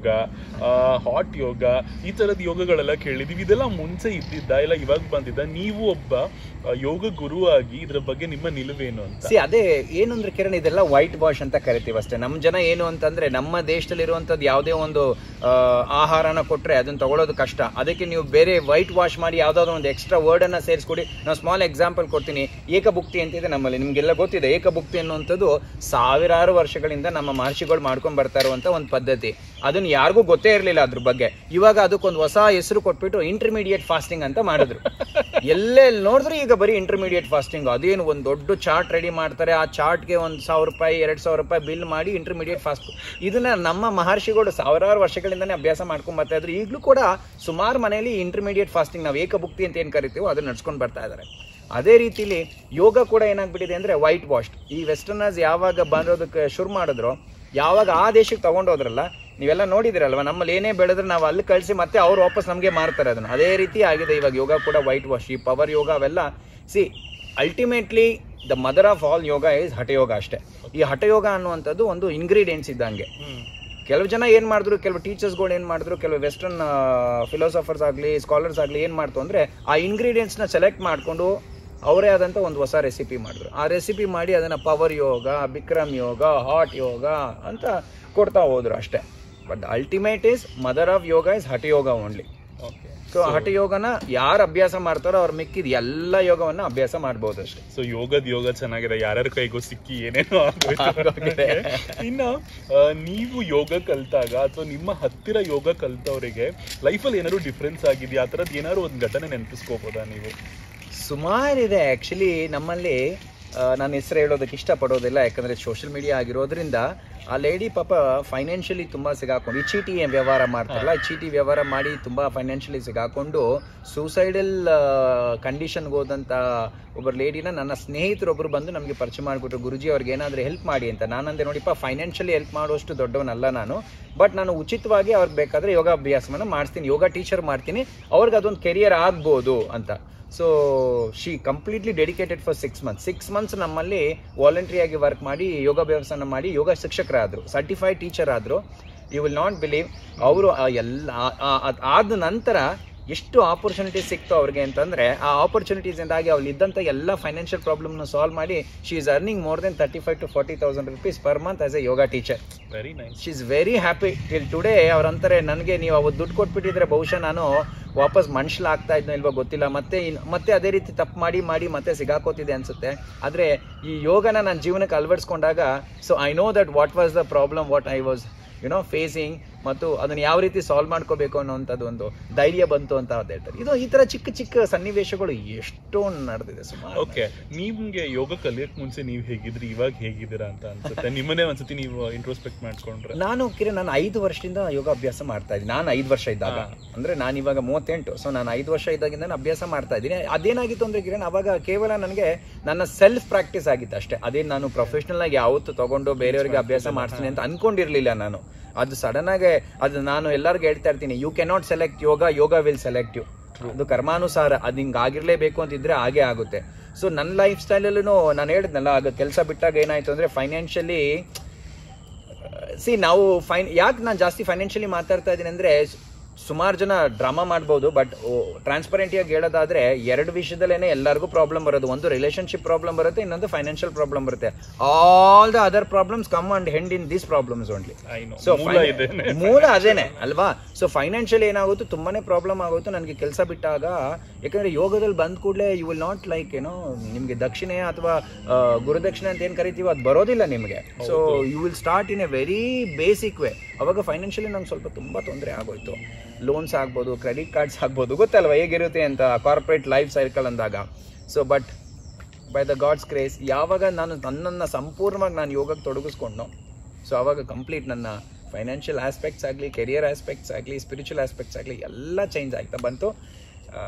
ಹಾಟ್ ಯೋಗ ಈ ತರದ ಯೋಗಗಳೆಲ್ಲ ಕೇಳಿದೀವಿ ಇದೆಲ್ಲ ಮುಂಚೆ ಇದ್ದಿದ್ದ ಇಲ್ಲ ಇವಾಗ ಬಂದಿದ್ದ ನೀವು ಒಬ್ಬ ಆ, ಯೋಗ ಗುರು ಆಗಿ ಇದ್ರ ಬಗ್ಗೆ ನಿಮ್ಮ ನಿಲುವೇನು ಅಂತ ಸಿ ಅದೇ ಏನು ಅಂದ್ರೆ ಕಿರಣ್ ಇದೆಲ್ಲ ವೈಟ್ ವಾಶ್ ಅಂತ ಕರಿತೀವಿ ಅಷ್ಟೇ ನಮ್ಮ ಜನ ಏನು ಅಂತಂದ್ರೆ ನಮ್ಮ ದೇಶದಲ್ಲಿರುವಂಥದ್ದು ಯಾವುದೇ ಒಂದು ಆ, ಆಹಾರನ ಕೊಟ್ರೆ ಅದನ್ನ ತಗೊಳ್ಳೋದು ಕಷ್ಟ ಅದಕ್ಕೆ ನೀವು ಬೇರೆ ವೈಟ್ ವಾಶ್ ಮಾಡಿ ಯಾವ್ದಾದ್ರು ಒಂದು ಎಕ್ಸ್ಟ್ರಾ ವರ್ಡ್ ಅನ್ನ ಸೇರಿಸ್ಕೊಡಿ ನಾವು ಸ್ಮಾಲ್ ಎಕ್ಸಾಂಪಲ್ ಕೊಡ್ತೀನಿ ಏಕಭುಕ್ತಿ ಅಂತಿದೆ ನಮ್ಮಲ್ಲಿ ನಿಮ್ಗೆಲ್ಲ ಗೊತ್ತಿದೆ ಏಕಭುಕ್ತಿ ಅನ್ನುವಂಥದ್ದು ಸಾವಿರಾರು ವರ್ಷಗಳಿಂದ ನಮ್ಮ ಮಹರ್ಷಿಗಳು ಮಾಡ್ಕೊಂಡ್ ಬರ್ತಾ ಇರುವಂತ ಒಂದು ಪದ್ಧತಿ ಅದನ್ನ ಯಾರಿಗೂ ಗೊತ್ತೇ ಇರಲಿಲ್ಲ ಅದ್ರ ಬಗ್ಗೆ ಇವಾಗ ಅದಕ್ಕೊಂದು ಹೊಸ ಹೆಸರು ಕೊಟ್ಬಿಟ್ಟು ಇಂಟರ್ಮೀಡಿಯೇಟ್ ಫಾಸ್ಟಿಂಗ್ ಅಂತ ಮಾಡಿದ್ರು ಎಲ್ಲೆಲ್ಲಿ ನೋಡಿದ್ರೆ ಈಗ ಬರೀ ಇಂಟರ್ಮೀಡಿಯೇಟ್ ಫಾಸ್ಟಿಂಗ್ ಅದೇನು ಒಂದು ದೊಡ್ಡ ಚಾರ್ಟ್ ರೆಡಿ ಮಾಡ್ತಾರೆ ಆ ಚಾರ್ಟ್ಗೆ ಒಂದು ಸಾವಿರ ರೂಪಾಯಿ ಎರಡು ಸಾವಿರ ರೂಪಾಯಿ ಬಿಲ್ ಮಾಡಿ ಇಂಟರ್ಮೀಡಿಯೇಟ್ ಫಾಸ್ಟ್ ಇದನ್ನ ನಮ್ಮ ಮಹರ್ಷಿಗಳು ಸಾವಿರಾರು ವರ್ಷಗಳಿಂದನೇ ಅಭ್ಯಾಸ ಮಾಡ್ಕೊಂಡ್ ಬರ್ತಾ ಇದ್ರು ಈಗಲೂ ಕೂಡ ಸುಮಾರು ಮನೆಯಲ್ಲಿ ಇಂಟರ್ಮೀಡಿಯೇಟ್ ಫಾಸ್ಟಿಂಗ್ ನಾವು ಏಕಭುಕ್ತಿ ಅಂತ ಏನು ಕರಿತೀವೋ ಅದನ್ನ ನಡ್ಸ್ಕೊಂಡು ಬರ್ತಾ ಇದ್ದಾರೆ ಅದೇ ರೀತಿಲಿ ಯೋಗ ಕೂಡ ಏನಾಗ್ಬಿಟ್ಟಿದೆ ಅಂದ್ರೆ ವೈಟ್ ವಾಶ್ ಈ ವೆಸ್ಟರ್ನರ್ಸ್ ಯಾವಾಗ ಬಂದಿರೋದಕ್ಕೆ ಶುರು ಮಾಡಿದ್ರು ಯಾವಾಗ ಆ ದೇಶಕ್ಕೆ ತಗೊಂಡೋದ್ರಲ್ಲ ನೀವೆಲ್ಲ ನೋಡಿದಿರಲ್ವಾ ನಮ್ಮಲ್ಲಿ ಏನೇ ಬೆಳೆದ್ರೆ ನಾವು ಅಲ್ಲಿ ಕಳಿಸಿ ಮತ್ತೆ ಅವ್ರು ವಾಪಸ್ ನಮಗೆ ಮಾರ್ತಾರೆ ಅದನ್ನ ಅದೇ ರೀತಿ ಆಗಿದೆ ಇವಾಗ ಯೋಗ ಕೂಡ ವೈಟ್ ವಾಶ್ ಈ ಪವರ್ ಯೋಗ ಅವೆಲ್ಲ see ultimately the mother of all yoga is hatha yoga ಅಷ್ಟೇ ಈ ಹಠಯೋಗ ಅನ್ನುವಂಥದ್ದು ಒಂದು ಇಂಗ್ರೀಡಿಯೆಂಟ್ಸ್ ಇದ್ದಂಗೆ ಹ್ಮ್ ಕೆಲವು ಜನ ಏನು ಮಾಡಿದ್ರು ಕೆಲವು ಟೀಚರ್ಸ್ಗಳು ಏನು ಮಾಡಿದ್ರು ಕೆಲವು ವೆಸ್ಟರ್ನ್ ಫಿಲಾಸಫರ್ಸ್ ಆಗಲಿ ಸ್ಕಾಲರ್ಸ್ ಆಗಲಿ ಏನು ಮಾಡ್ತು ಅಂದರೆ ಆ ಇಂಗ್ರೀಡಿಯೆಂಟ್ಸ್ನ ಸೆಲೆಕ್ಟ್ ಮಾಡಿಕೊಂಡು ಅವರೇ ಆದಂಥ ಒಂದು ಹೊಸ ರೆಸಿಪಿ ಮಾಡಿದ್ರು ಆ ರೆಸಿಪಿ ಮಾಡಿ ಅದನ್ನು ಪವರ್ ಯೋಗ ಬಿಕ್ರಮ್ ಯೋಗ ಹಾಟ್ ಯೋಗ ಅಂತ ಕೊಡ್ತಾ ಹೋದ್ರು ಅಷ್ಟೇ but ultimate is mother of yoga is hatha yoga only okay so ಹಠ ಯೋಗನ ಯಾರು ಅಭ್ಯಾಸ ಮಾಡ್ತಾರೋ ಅವ್ರು ಮಿಕ್ಕಿದ ಎಲ್ಲ ಯೋಗವನ್ನು ಅಭ್ಯಾಸ ಮಾಡ್ಬೋದು ಅಷ್ಟೇ ಸೊ ಯೋಗದ ಯೋಗ ಚೆನ್ನಾಗಿದೆ ಯಾರ್ಯಾರ ಕೈಗೂ ಸಿಕ್ಕಿ ಏನೇನೋ ಆಗೋಯ್ತು ಆಗೋಗಿದೆ. ಇನ್ನ ಆ, ನೀವು ಯೋಗ ಕಲ್ತಾಗ ಅಥವಾ ನಿಮ್ಮ ಹತ್ತಿರ ಯೋಗ ಕಲ್ತವರಿಗೆ ಲೈಫಲ್ಲಿ ಏನಾದ್ರು ಡಿಫ್ರೆನ್ಸ್ ಆಗಿದೆಯಾ ಆ ಥರದ್ದು ಏನಾದ್ರು ಒಂದು ಘಟನೆ ನೆನಪಿಸ್ಕೋಬೋದಾ ನೀವು ಸುಮಾರಿದೆ ಆ್ಯಕ್ಚುಲಿ ನಮ್ಮಲ್ಲಿ ಆ, ನಾನು ಹೆಸರು ಹೇಳೋದಕ್ಕೆ ಇಷ್ಟಪಡೋದಿಲ್ಲ ಯಾಕಂದರೆ ಸೋಷಿಯಲ್ ಮೀಡಿಯಾ ಆಗಿರೋದ್ರಿಂದ ಆ ಲೇಡಿ ಪಾಪ ಫೈನಾನ್ಷಿಯಲಿ ತುಂಬ ಸಿಗಾಕೊಂಡು ಈ ಚೀಟಿ ಏನ್ ವ್ಯವಹಾರ ಮಾಡ್ತಾರಲ್ಲ ಈ ಚೀಟಿ ವ್ಯವಹಾರ ಮಾಡಿ ತುಂಬ ಫೈನಾನ್ಷಿಯಲಿ ಸಿಗಾಕೊಂಡು ಸೂಸೈಡಲ್ ಕಂಡೀಷನ್ಗೆ ಹೋದಂಥ ಒಬ್ಬರು ಲೇಡಿನ ನನ್ನ ಸ್ನೇಹಿತರೊಬ್ಬರು ಬಂದು ನಮಗೆ ಪರಿಚಯ ಮಾಡಿಬಿಟ್ರು ಗುರುಜಿ ಅವ್ರಿಗೆ ಏನಾದರೂ ಹೆಲ್ಪ್ ಮಾಡಿ ಅಂತ ನಾನಂದೆ ನೋಡಿಪ್ಪ ಫೈನಾನ್ಷಿಯಲಿ ಹೆಲ್ಪ್ ಮಾಡುವಷ್ಟು ದೊಡ್ಡವನಲ್ಲ ನಾನು ಬಟ್ ನಾನು ಉಚಿತವಾಗಿ ಅವ್ರಿಗೆ ಬೇಕಾದರೆ ಯೋಗಾಭ್ಯಾಸವನ್ನು ಮಾಡಿಸ್ತೀನಿ ಯೋಗ ಟೀಚರ್ ಮಾಡ್ತೀನಿ ಅವ್ರಿಗೆ ಅದೊಂದು ಕೆರಿಯರ್ ಆಗ್ಬೋದು ಅಂತ so she completely dedicated for six months six months ನಮ್ಮಲ್ಲಿ ವಾಲಂಟ್ರಿ ಆಗಿ ವರ್ಕ್ ಮಾಡಿ ಯೋಗಾಭ್ಯಾಸನ ಮಾಡಿ ಯೋಗ ಶಿಕ್ಷಕರಾದರು ಸರ್ಟಿಫೈಡ್ ಟೀಚರ್ ಆದರು ಯು ವಿಲ್ ನಾಟ್ ಬಿಲೀವ್ ಅವರು ಎಲ್ಲ ಆ- ಆ- ಅದ್ ಆದ ನಂತರ ಎಷ್ಟು ಆಪರ್ಚುನಿಟೀಸ್ ಸಿಕ್ತು ಅವ್ರಿಗೆ ಅಂತಂದರೆ ಆ ಆಪರ್ಚುನಿಟೀಸಿಂದಾಗಿ ಅವ್ಳು ಇದ್ದಂಥ ಎಲ್ಲ ಫೈನಾನ್ಷಿಯಲ್ ಪ್ರಾಬ್ಲಮ್ನ ಸಾಲ್ವ್ ಮಾಡಿ she is earning more than thirty five to forty thousand rupees per month as a yoga teacher very nice she is very happy till today ಅವ್ರಂತಾರೆ ನನಗೆ ನೀವು ಅವತ್ತು ದುಡ್ಡು ಕೊಟ್ಬಿಟ್ಟಿದ್ರೆ ಬಹುಶಃ ನಾನು ವಾಪಸ್ ಮನುಷ್ಯಲಾಗ್ತಾ ಇದ್ನೋ ಇಲ್ವೋ ಗೊತ್ತಿಲ್ಲ ಮತ್ತೆ ಇನ್- ಮತ್ತೆ ಅದೇ ರೀತಿ ತಪ್ಪು ಮಾಡಿ ಮಾಡಿ ಮತ್ತೆ ಸಿಗಾಕೋತಿದೆ ಅನ್ಸುತ್ತೆ ಆದರೆ ಈ ಯೋಗನ ನನ್ನ ಜೀವನಕ್ಕೆ ಅಳವಡಿಸ್ಕೊಂಡಾಗ so I know that what was the problem what I was you know facing ಮತ್ತು ಅದನ್ನು ಯಾವ ರೀತಿ ಸಾಲ್ವ್ ಮಾಡ್ಕೋಬೇಕು ಅನ್ನೋಂಥದ್ದು ಒಂದು ಧೈರ್ಯ ಬಂತು ಅಂತ ಅವ್ರು ಹೇಳ್ತಾರೆ ಇದು ಈ ಥರ ಚಿಕ್ಕ ಚಿಕ್ಕ ಸನ್ನಿವೇಶಗಳು ಎಷ್ಟೊಂದು ನಡೆದಿದೆ ಸುಮಾರು ಓಕೆ ನಿಮ್ಗೆ ಯೋಗ ಕಲಿಯಕ್ ಮುಂಚೆ ನೀವು ಹೇಗಿದ್ರಿ ಇವಾಗ ಹೇಗಿದ್ದೀರಾ ಅಂತ ಅನ್ಸುತ್ತೆ ನಿಮ್ಮನ್ನೇ ಒಂದ್ಸತಿ ನೀವು ಇಂಟ್ರೋಸ್ಪೆಕ್ಟ್ ಮಾಡ್ಕೊಂಡ್ರೆ ನಾನು ಕಿರಣ್ ನಾನು ಐದು ವರ್ಷದಿಂದ ಯೋಗ ಅಭ್ಯಾಸ ಮಾಡ್ತಾ ಇದ್ದೀನಿ ನಾನು ಐದು ವರ್ಷ ಇದ್ದಾಗ ಹಾ. ಅಂದ್ರೆ ನಾನು ಇವಾಗ ಮೂವತ್ತೆಂಟು ಸೊ ನಾನು ಐದು ವರ್ಷ ಇದ್ದಾಗಿಂದ ನಾನು ಅಭ್ಯಾಸ ಮಾಡ್ತಾ ಇದ್ದೀನಿ ಅದೇನಾಗಿತ್ತು ಅಂದ್ರೆ ಕಿರಣ್ ಅವಾಗ ಕೇವಲ ನನಗೆ ನನ್ನ ಸೆಲ್ಫ್ ಪ್ರಾಕ್ಟೀಸ್ ಆಗಿತ್ತು ಅಷ್ಟೇ ಅದೇನು ನಾನು ಪ್ರೊಫೆಷನಲ್ ಆಗಿ ಯಾವತ್ತು ತಗೊಂಡು ಬೇರೆಯವರಿಗೆ ಅಭ್ಯಾಸ ಮಾಡ್ತೀನಿ ಅಂತ ಅನ್ಕೊಂಡಿರ್ಲಿಲ್ಲ ನಾನು ಅದು ಸಡನ್ ಆಗಿ ಅದು ನಾನು ಎಲ್ಲರಿಗೂ ಹೇಳ್ತಾ ಇರ್ತೀನಿ you cannot select yoga yoga will select you ಅದು ಕರ್ಮಾನುಸಾರ ಅದು ಹಿಂಗೆ ಆಗಿರ್ಲೇಬೇಕು ಅಂತಿದ್ರೆ ಹಾಗೆ ಆಗುತ್ತೆ ಸೊ ನನ್ನ ಲೈಫ್ ಸ್ಟೈಲಲ್ಲೂ ನಾನು ಹೇಳಿದ್ನಲ್ಲ ಆಗ ಕೆಲಸ ಬಿಟ್ಟಾಗ ಏನಾಯ್ತು ಅಂದ್ರೆ ಫೈನಾನ್ಷಿಯಲಿ ಸಿ ನಾವು ಫೈನ್ ಯಾಕೆ ನಾನು ಜಾಸ್ತಿ ಫೈನಾನ್ಷಿಯಲಿ ಮಾತಾಡ್ತಾ ಇದ್ದೀನಿ ಅಂದರೆ ಸುಮಾರು ಜನ ಡ್ರಾಮಾ ಮಾಡ್ಬೋದು ಬಟ್ ಟ್ರಾನ್ಸ್ಪರೆಂಟಿಯಾಗಿ ಹೇಳೋದಾದ್ರೆ ಎರಡು ವಿಷಯದಲ್ಲೇ ಎಲ್ಲರಿಗೂ ಪ್ರಾಬ್ಲಮ್ ಬರೋದು ಒಂದು ರಿಲೇಶನ್ಶಿಪ್ ಪ್ರಾಬ್ಲಮ್ ಬರುತ್ತೆ ಇನ್ನೊಂದು ಫೈನಾನ್ಷಿಯಲ್ ಪ್ರಾಬ್ಲಮ್ ಬರುತ್ತೆ all the other problems come and end in these problems only I know so ಮೂಲ ಇದೇನೆ ಮೂಲ ಅದೇನೆ ಅಲ್ವಾ ಸೊ ಫೈನಾನ್ಷಿಯಲ್ ಏನಾಗುತ್ತೋ ತುಂಬಾನೇ ಪ್ರಾಬ್ಲಮ್ ಆಗುತ್ತೆ ನನಗೆ ಕೆಲಸ ಬಿಟ್ಟಾಗ ಯಾಕಂದ್ರೆ ಯೋಗದಲ್ಲಿ ಬಂದ ಕೂಡಲೇ ಯು ವಿಲ್ ನಾಟ್ ಲೈಕ್ ಏನೋ ನಿಮಗೆ ದಕ್ಷಿಣೆ ಅಥವಾ ಆ, ಗುರುದಕ್ಷಿಣೆ ಅಂತ ಏನು ಕರಿತೀವೋ ಅದು ಬರೋದಿಲ್ಲ ನಿಮಗೆ so you will start in a very basic way ಅವಾಗ ಫೈನಾನ್ಷಿಯಲಿ ನಂಗೆ ಸ್ವಲ್ಪ ತುಂಬ ತೊಂದರೆ ಆಗೋಯ್ತು ಲೋನ್ಸ್ ಆಗ್ಬೋದು ಕ್ರೆಡಿಟ್ ಕಾರ್ಡ್ಸ್ ಆಗ್ಬೋದು ಗೊತ್ತಲ್ವಾ ಹೇಗಿರುತ್ತೆ ಅಂತ ಕಾರ್ಪೊರೇಟ್ ಲೈಫ್ ಸೈಕಲ್ ಅಂದಾಗ so but by the God's grace ಯಾವಾಗ ನಾನು ನನ್ನನ್ನು ಸಂಪೂರ್ಣವಾಗಿ ನಾನು ಯೋಗಕ್ಕೆ ತೊಡಗಿಸ್ಕೊಂಡು ಸೊ ಆವಾಗ ಕಂಪ್ಲೀಟ್ ನನ್ನ ಫೈನಾನ್ಷಿಯಲ್ ಆಸ್ಪೆಕ್ಟ್ಸ್ ಆಗಲಿ ಕೆರಿಯರ್ ಆಸ್ಪೆಕ್ಟ್ಸ್ ಆಗಲಿ ಸ್ಪಿರಿಚುವಲ್ ಆಸ್ಪೆಕ್ಟ್ಸ್ ಆಗಲಿ ಎಲ್ಲ ಚೇಂಜ್ ಆಗ್ತಾ ಬಂತು ಆ,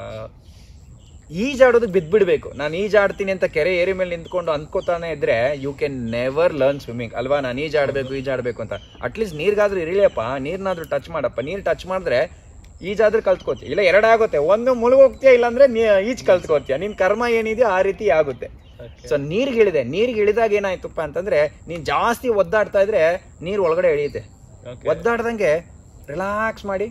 ಈಜಾಡೋದಕ್ಕೆ ಬಿದ್ದುಬಿಡ್ಬೇಕು ನಾನು ಈಜಾಡ್ತೀನಿ ಅಂತ ಕೆರೆ ಏರಿ ಮೇಲೆ ನಿಂತ್ಕೊಂಡು ಅಂದ್ಕೋತಾನೆ ಇದ್ರೆ you can never learn swimming ಅಲ್ವಾ ನಾನು ಈಜಾಡಬೇಕು ಈಜಾಡಬೇಕು ಅಂತ ಅಟ್ಲೀಸ್ಟ್ ನೀರಿಗಾದ್ರೂ ಇರಲಿಯಪ್ಪ ನೀರ್ನಾದ್ರೂ ಟಚ್ ಮಾಡಪ್ಪ ನೀರು ಟಚ್ ಮಾಡಿದ್ರೆ ಈಜಾದ್ರೂ ಕಲ್ತ್ಕೋತೀಯ ಇಲ್ಲ ಎರಡಾಗುತ್ತೆ ಒಂದು ಮುಳುಗೋಗ್ತೀಯ ಇಲ್ಲಾಂದ್ರೆ ನೀ ಈಜ್ ಕಲ್ತ್ಕೋತೀಯ ನಿನ್ ಕರ್ಮ ಏನಿದೆಯೋ ಆ ರೀತಿ ಆಗುತ್ತೆ ಸೊ ನೀರಿಗೆ ಇಳಿದೆ ನೀರಿಗೆ ಇಳಿದಾಗ ಏನಾಯ್ತಪ್ಪ ಅಂತಂದ್ರೆ ನೀನ್ ಜಾಸ್ತಿ ಒದ್ದಾಡ್ತಾ ಇದ್ರೆ ನೀರು ಒಳಗಡೆ ಇಳಿಯುತ್ತೆ ಒದ್ದಾಡ್ದಂಗೆ ರಿಲ್ಯಾಕ್ಸ್ ಮಾಡಿ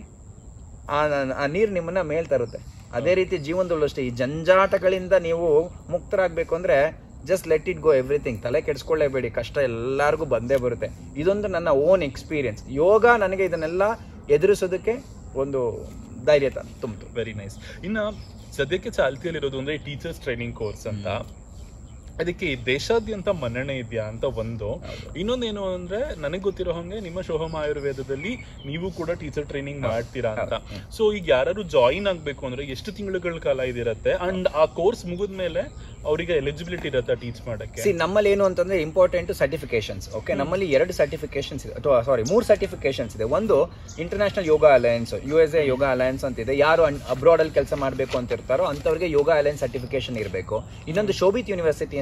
ಆ ಆ ನೀರು ನಿಮ್ಮನ್ನ ಮೇಲ್ ತರುತ್ತೆ ಅದೇ ರೀತಿ ಜೀವನದಲ್ಲೂ ಅಷ್ಟೇ ಈ ಜಂಜಾಟಗಳಿಂದ ನೀವು ಮುಕ್ತರಾಗಬೇಕು ಅಂದ್ರೆ just let it go everything ತಲೆ ಕೆಡಿಸ್ಕೊಳ್ಳೇಬೇಡಿ ಕಷ್ಟ ಎಲ್ಲರಿಗೂ ಬಂದೇ ಬರುತ್ತೆ ಇದೊಂದು ನನ್ನ ಓನ್ ಎಕ್ಸ್ಪೀರಿಯನ್ಸ್ ಯೋಗ ನನಗೆ ಇದನ್ನೆಲ್ಲ ಎದುರಿಸೋದಕ್ಕೆ ಒಂದು ಧೈರ್ಯ ತಂದು ತುಂಬಿತು ವೆರಿ ನೈಸ್ ಇನ್ನ ಸದ್ಯಕ್ಕೆ ಚಾಲ್ತಿಯಲ್ಲಿರೋದು ಅಂದ್ರೆ ಟೀಚರ್ಸ್ ಟ್ರೈನಿಂಗ್ ಕೋರ್ಸ್ ಅಂತ ಅದಕ್ಕೆ ದೇಶಾದ್ಯಂತ ಮನ್ನಣೆ ಇದೆಯಾ ಅಂತ ಒಂದು ಇನ್ನೊಂದೇನು ಅಂದ್ರೆ ನನಗೆ ಗೊತ್ತಿರೋ ಹಂಗೆ ನಿಮ್ಮ ಶೋಹಮ ಆಯುರ್ವೇದದಲ್ಲಿ ನೀವು ಕೂಡ ಟೀಚರ್ ಟ್ರೈನಿಂಗ್ ಮಾಡ್ತೀರಾ ಅಂತ ಸೊ ಈಗ ಯಾರು ಜಾಯಿನ್ ಆಗ್ಬೇಕು ಅಂದ್ರೆ ಎಷ್ಟು ತಿಂಗಳುಗಳ ಕಾಲ ಇದಿರತ್ತೆ ಅಂಡ್ ಆ ಕೋರ್ಸ್ ಮುಗಿದ್ಮೇಲೆ ಅವರಿಗೆ ಎಲಿಜಿಬಿಲಿಟಿ ಇರತ್ತಾ ಟೀಚ್ ಮಾಡಕ್ಕೆ ಸಿ ನಮ್ಮಲ್ಲಿ ಏನು ಅಂತಂದ್ರೆ ಇಂಪಾರ್ಟೆಂಟ್ ಸರ್ಟಿಫಿಕೇಶನ್ಸ್ ಓಕೆ ನಮ್ಮಲ್ಲಿ ಎರಡು ಸರ್ಟಿಫಿಕೇಶನ್ಸ್ ಇದೆ ಅಥವಾ ಸಾರಿ ಮೂರು ಸರ್ಟಿಫಿಕೇಶನ್ಸ್ ಇದೆ ಒಂದು international yoga alliance U S A yoga alliance ಅಂತ ಇದೆ ಯಾರು ಅಬ್ರಾಡ್ ಅಲ್ಲಿ ಕೆಲಸ ಮಾಡಬೇಕು ಅಂತ ಇರ್ತಾರೋ ಅಂತವ್ರಿಗೆ ಯೋಗ ಅಲಯನ್ಸ್ ಸರ್ಟಿಫಿಕೇಶನ್ ಇರಬೇಕು ಇನ್ನೊಂದು ಶೋಭಿತ್ ಯೂನಿವರ್ಸಿಟಿ ಅಂತ